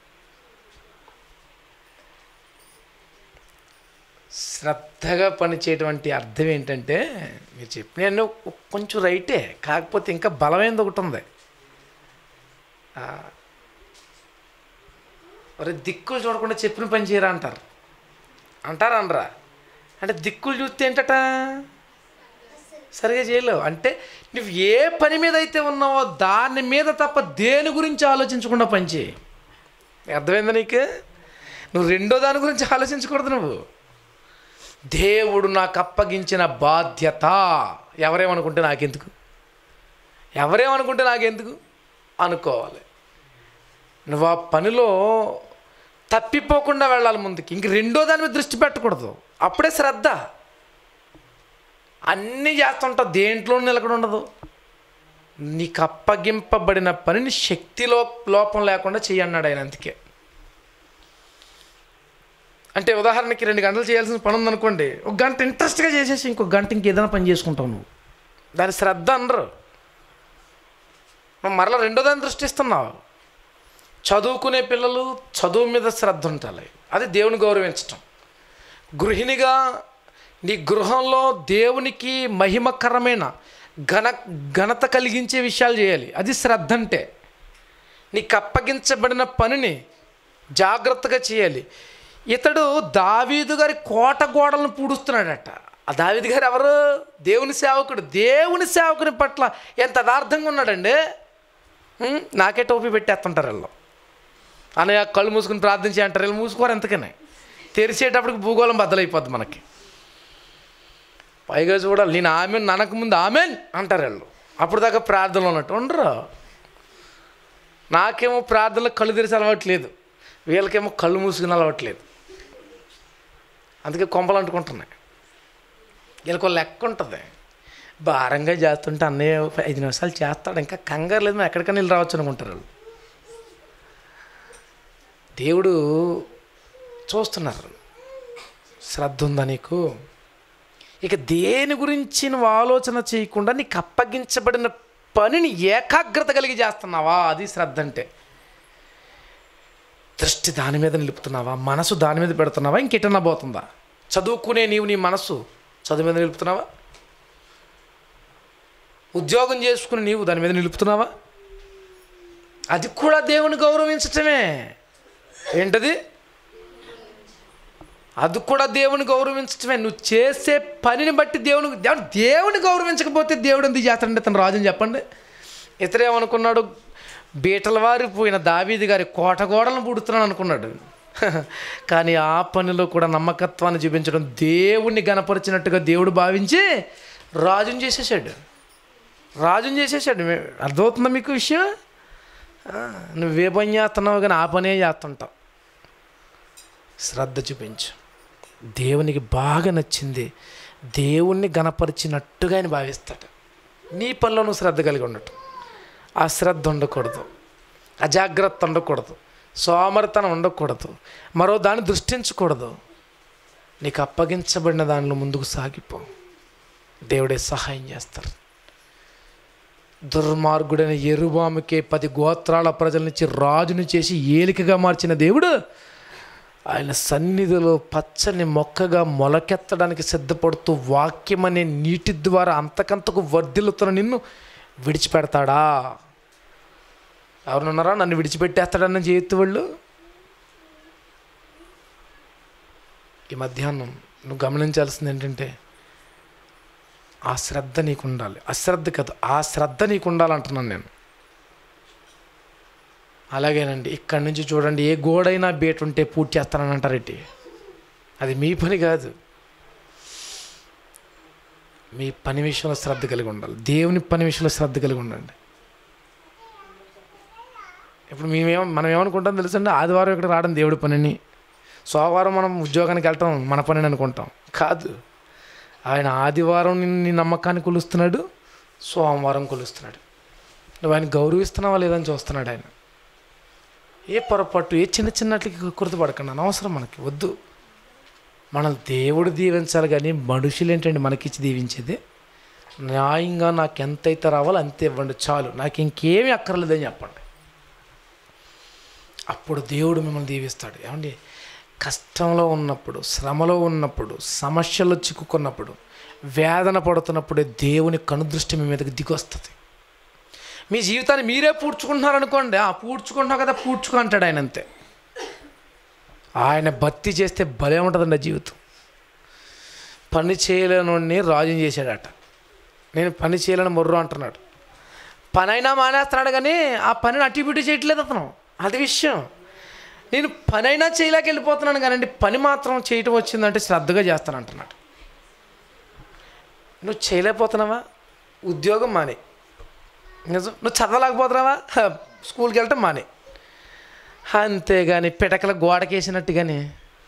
శ్రద్ధగా పనిచేయటువంటి అర్థం ఏంటంటే మీరు చెప్పిన కొంచెం రైటే కాకపోతే ఇంకా బలమైనది ఒకటి ఉంది ఆ, ఒరే దిక్కులు చూడకుండా చెప్పిన పని చేయరా అంటారు అంటారా అనరా అంటే దిక్కులు చూస్తే ఏంటట సరిగా చేయలేవు అంటే నువ్వు ఏ పని మీద అయితే ఉన్నావో దాని మీద తప్ప దేని గురించి ఆలోచించకుండా పని చేయి అర్థమైందా నీకు నువ్వు రెండో దాని గురించి ఆలోచించకూడదు నువ్వు దేవుడు నాకు అప్పగించిన బాధ్యత ఎవరేమనుకుంటే నాకెందుకు ఎవరేమనుకుంటే నాకెందుకు అనుకోవాలి నువ్వు ఆ పనిలో తప్పిపోకుండా వెళ్ళాలి ముందుకి ఇంక రెండో దాని మీద దృష్టి పెట్టకూడదు అప్పుడే శ్రద్ధ అన్నీ చేస్తుంటావు దేంట్లో నిలకడ ఉండదు నీకు అప్పగింపబడిన పనిని శక్తిలో లోపం లేకుండా చేయన్నాడు ఆయన అందుకే అంటే ఉదాహరణకి రెండు గంటలు చేయాల్సిన పని ఉందనుకోండి ఒక గంట ఇంట్రెస్ట్గా చేసేసి ఇంకొక గంట ఇంకేదైనా పని చేసుకుంటావు నువ్వు దాని శ్రద్ధ అనరు నువ్వు మరలా రెండో దాన్ని దృష్టిస్తున్నావు చదువుకునే పిల్లలు చదువు మీద శ్రద్ధ ఉండాలి అది దేవుని గౌరవించటం గృహిణిగా నీ గృహంలో దేవునికి మహిమకరమైన ఘన ఘనత కలిగించే విషయాలు చేయాలి అది శ్రద్ధ అంటే నీకు అప్పగించబడిన పనిని జాగ్రత్తగా చేయాలి ఇతడు దావీదు గారి కోట గోడలను పూడుస్తున్నాడట ఆ దావీదు గారు ఎవరు దేవుని సేవకుడు దేవుని సేవకుని పట్ల ఎంత యథార్థంగా ఉన్నాడండి ఉం? నాకే టోపీ పెట్టేస్తుంటారు వీళ్ళు అన్నయ్య కళ్ళు మూసుకుని ప్రార్థన చేయంటారు వీళ్ళు మూసుకోరు ఎంతకనే తెరిచేటప్పటికి భూగోళం బద్దలైపోద్ది మనకి పైగా చూడాలి నేను ఆమె ననక ముందు ఆమెన్ అంటారు వీళ్ళు అప్పుడు దాకా ప్రార్థనలో ఉన్నట్టు ఉండరు నాకేమో ప్రార్థనలో కళ్ళు తెరిచి అలవాట్లేదు వీళ్ళకేమో కళ్ళు మూసుకుని అలవాట్లేదు అందుకే కొంపలు అంటుకుంటున్నాయి వీళ్ళకి ఒక లెక్క ఉంటుంది భారంగా చేస్తుంటే అన్నయ్య ఒక ఐదు నిమిషాలు చేస్తాడు ఇంకా కంగారు లేదు మేము ఎక్కడికైనా వెళ్ళి రావచ్చు అనుకుంటారు వాళ్ళు దేవుడు చూస్తున్నారు శ్రద్ధ ఉందా నీకు ఇక దేని గురించి నువ్వు ఆలోచన చేయకుండా నీకు అప్పగించబడిన పనిని ఏకాగ్రత కలిగి చేస్తున్నావా అది శ్రద్ధ అంటే దృష్టి దాని మీద నిలుపుతున్నావా మనసు దాని మీద పెడుతున్నావా ఇంకెటన్నా పోతుందా చదువుకునే నీవు నీ మనసు చదువు మీద నిలుపుతున్నావా ఉద్యోగం చేసుకుని నీవు దాని మీద నిలుపుతున్నావా అది కూడా దేవుని గౌరవించటమే ఏంటది అది కూడా దేవుని గౌరవించటమే నువ్వు చేసే పనిని బట్టి దేవుని దేవుని దేవుని గౌరవించకపోతే దేవుడు ఎందుకు చేస్తాడంటే తన రాజుని చెప్పండి ఇతరేమనుకున్నాడు బీటల వారిపోయిన దావీది గారి కోట గోడలను పుడుతున్నాను అనుకున్నాడు కానీ ఆ పనిలో కూడా నమ్మకత్వాన్ని చూపించడం దేవుణ్ణి గనపరిచినట్టుగా దేవుడు భావించి రాజుని చేసేసాడు రాజుని చేసేసాడు మే- అర్థమవుతుందా మీకు విషయం ఆ, నువ్వే పని చేస్తున్నావు కానీ ఆ పనే చేస్తుంటావు శ్రద్ధ చూపించు దేవునికి బాగా నచ్చింది దేవుణ్ణి గనపరిచినట్టుగా ఆయన భావిస్తాడు నీ పనిలో నువ్వు శ్రద్ధ కలిగి ఉండటం ఆ శ్రద్ధ ఉండకూడదు అజాగ్రత్త ఉండకూడదు సోమరితనం ఉండకూడదు మరో దాన్ని దృష్టించకూడదు నీకు అప్పగించబడిన దానిలో ముందుకు సాగిపో దేవుడే సహాయం చేస్తారు దుర్మార్గుడైన ఎరుబాముకే పది గోత్రాల ప్రజల నుంచి రాజును చేసి ఏలికగా మార్చిన దేవుడు ఆయన సన్నిధిలో పచ్చని మొక్కగా మొలకెత్తడానికి సిద్ధపడుతూ వాక్యం అనే నీటి ద్వారా అంతకంతకు వర్ధిల్లుతున్న నిన్ను విడిచిపెడతాడా ఎవరున్నారా నన్ను విడిచిపెట్టేస్తాడన్న చేతి వాళ్ళు ఈ మధ్యాహ్నం నువ్వు గమనించాల్సింది ఏంటంటే ఆ శ్రద్ధ నీకు ఉండాలి అశ్రద్ధ కాదు ఆ శ్రద్ధ నీకు ఉండాలంటున్నాను నేను అలాగేనండి ఇక్కడి నుంచి చూడండి ఏ గోడైనా బేట ఉంటే పూర్తి చేస్తానని అంటారేంటి అది మీ పని కాదు మీ పని విషయంలో శ్రద్ధ కలిగి ఉండాలి దేవుని పని విషయంలో శ్రద్ధ కలిగి ఉండండి ఇప్పుడు మేమేం మనం ఏమనుకుంటాం తెలుసండి ఆదివారం ఇక్కడ రావడం దేవుడి పనిని సోమవారం మనం ఉద్యోగానికి వెళ్ళటం మన పని అనుకుంటాం కాదు ఆయన ఆదివారం నిన్ను నీ నమ్మకాన్ని కొలుస్తున్నాడు సోమవారం కొలుస్తున్నాడు నువ్వు ఆయన గౌరవిస్తున్నావా లేదని చూస్తున్నాడు ఆయన ఏ పొరపాటు ఏ చిన్న చిన్నట్లకి కుర్తపడకండి అనవసరం మనకి వద్దు మనం దేవుడు దీవించాలి కానీ మనుషులు ఏంటండి మనకిచ్చి దీవించేది న్యాయంగా నాకు ఎంతైతే రావాలో అంతే ఇవ్వండి చాలు నాకు ఇంకేమీ అక్కర్లేదని చెప్పండి అప్పుడు దేవుడు మిమ్మల్ని దీవిస్తాడు ఏమండి కష్టంలో ఉన్నప్పుడు శ్రమలో ఉన్నప్పుడు సమస్యల్లో చిక్కుకున్నప్పుడు వేదన పడుతున్నప్పుడే దేవుని కనుదృష్టి మీ మీదకి దిగొస్తుంది మీ జీవితాన్ని మీరే పూడ్చుకుంటున్నారనుకోండి ఆ పూడ్చుకుంటున్నావు కదా పూడ్చుకో అంటాడు ఆయన అంతే ఆయన భక్తి చేస్తే భలే ఉంటుందండి ఆ జీవితం పని చేయలేని రాజుని చేశాడట నేను పని చేయలేని మొర్రు అంటున్నాడు పని అయినా మానేస్తున్నాడు కానీ ఆ పనిని అటు ఇటు చేయట్లేదు అతను అది విషయం నేను పని అయినా చేయలేక వెళ్ళిపోతున్నాను కానండి పని మాత్రం చేయటం వచ్చిందంటే శ్రద్ధగా చేస్తాను అంటున్నాడు నువ్వు చేయలేకపోతున్నావా ఉద్యోగం మానే నిజం నువ్వు చదవలేకపోతున్నావా హ, స్కూల్కి వెళ్ళటం మానే అంతేగాని పిటకల గోడకేసినట్టుగానే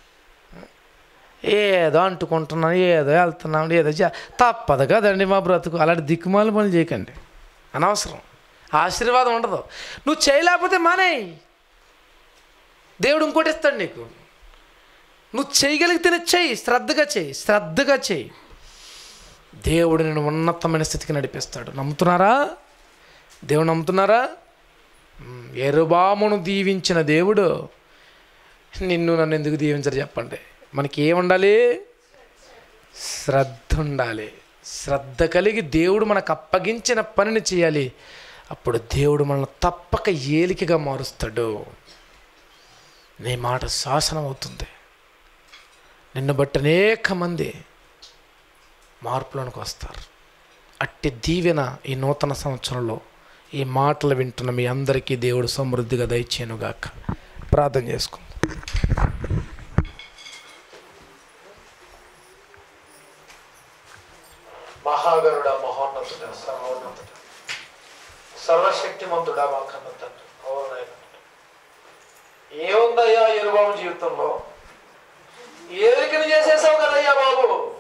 ఏదో అంటుకుంటున్నాను ఏదో వెళ్తున్నాం ఏదో చే తప్పదు కదండి మా బ్రతుకు అలాంటి దిక్కుమాల పనులు చేయకండి అనవసరం ఆశీర్వాదం ఉండదు నువ్వు చేయలేకపోతే మానేయి దేవుడు ఇంకోటి ఇస్తాడు నీకు నువ్వు చేయగలిగితేనే చెయ్యి శ్రద్ధగా చెయ్యి శ్రద్ధగా చెయ్యి దేవుడు నేను ఉన్నతమైన స్థితికి నడిపిస్తాడు నమ్ముతున్నారా దేవుడు నమ్ముతున్నారా మ్, ఎరుబామును దీవించిన దేవుడు నిన్ను నన్ను ఎందుకు దీవించరు చెప్పండి మనకి ఏముండాలి శ్రద్ధ ఉండాలి శ్రద్ధ కలిగి దేవుడు మనకు అప్పగించిన పనిని చేయాలి అప్పుడు దేవుడు మనల్ని తప్పక ఏలికగా మారుస్తాడు నీ మాట శాసనం అవుతుంది నిన్ను బట్టి అనేక మంది మార్పులోనికి వస్తారు అట్టి దీవెన ఈ నూతన సంవత్సరంలో ఈ మాటలు వింటున్న మీ అందరికీ దేవుడు సమృద్ధిగా దయచేయనుగాక ప్రార్థన చేసుకుందాం మహాగరుడ మహోన్నతుడ సర్వోన్నతుడ సర్వశక్తిమంతుడా మా కన్న తండ్రి ఓ నాయనా. ఏముందయ్యా ఎరుబాబు జీవితంలో ఏరికని చేసేసావు కదయ్యా బాబు